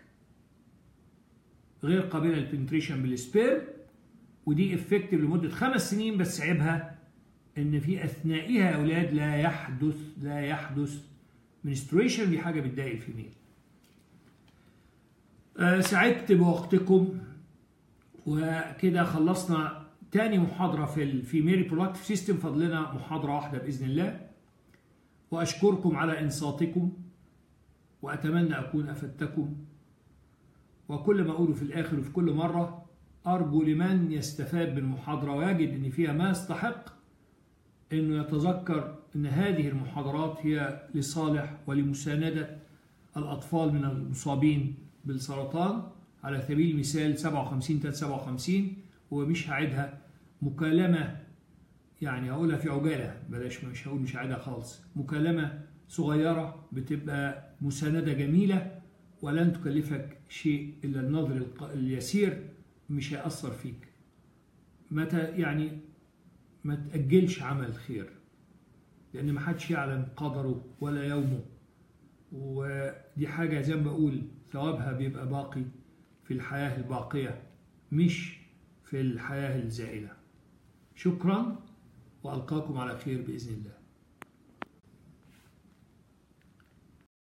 غير قابله للبنتريشن بالسبيرم ودي افكتيف لمده خمس سنين بس عيبها ان في اثنائها يا اولاد لا يحدث لا يحدث منستريشن دي حاجه بتضايق الفيميل آه سعدت بوقتكم وكده خلصنا تاني محاضره في الفيميل برودكتيف سيستم فضلنا محاضره واحده باذن الله واشكركم على انصاتكم واتمنى اكون افدتكم وكل ما اقوله في الاخر وفي كل مره ارجو لمن يستفاد بالمحاضره ويجد ان فيها ما يستحق انه يتذكر ان هذه المحاضرات هي لصالح ولمسانده الاطفال من المصابين بالسرطان على سبيل المثال 57 357 ومش هعيدها مكالمه يعني هقولها في عجاله بلاش مش هقول مش هعيدها خالص مكالمه صغيره بتبقى مسانده جميله ولن تكلفك شيء الا النظر اليسير مش هيأثر فيك متى يعني ما تأجلش عمل خير لأن ما حدش يعلم قدره ولا يومه ودي حاجة زي ما بقول ثوابها بيبقى باقي في الحياة الباقية مش في الحياة الزائلة شكرا وألقاكم على خير بإذن الله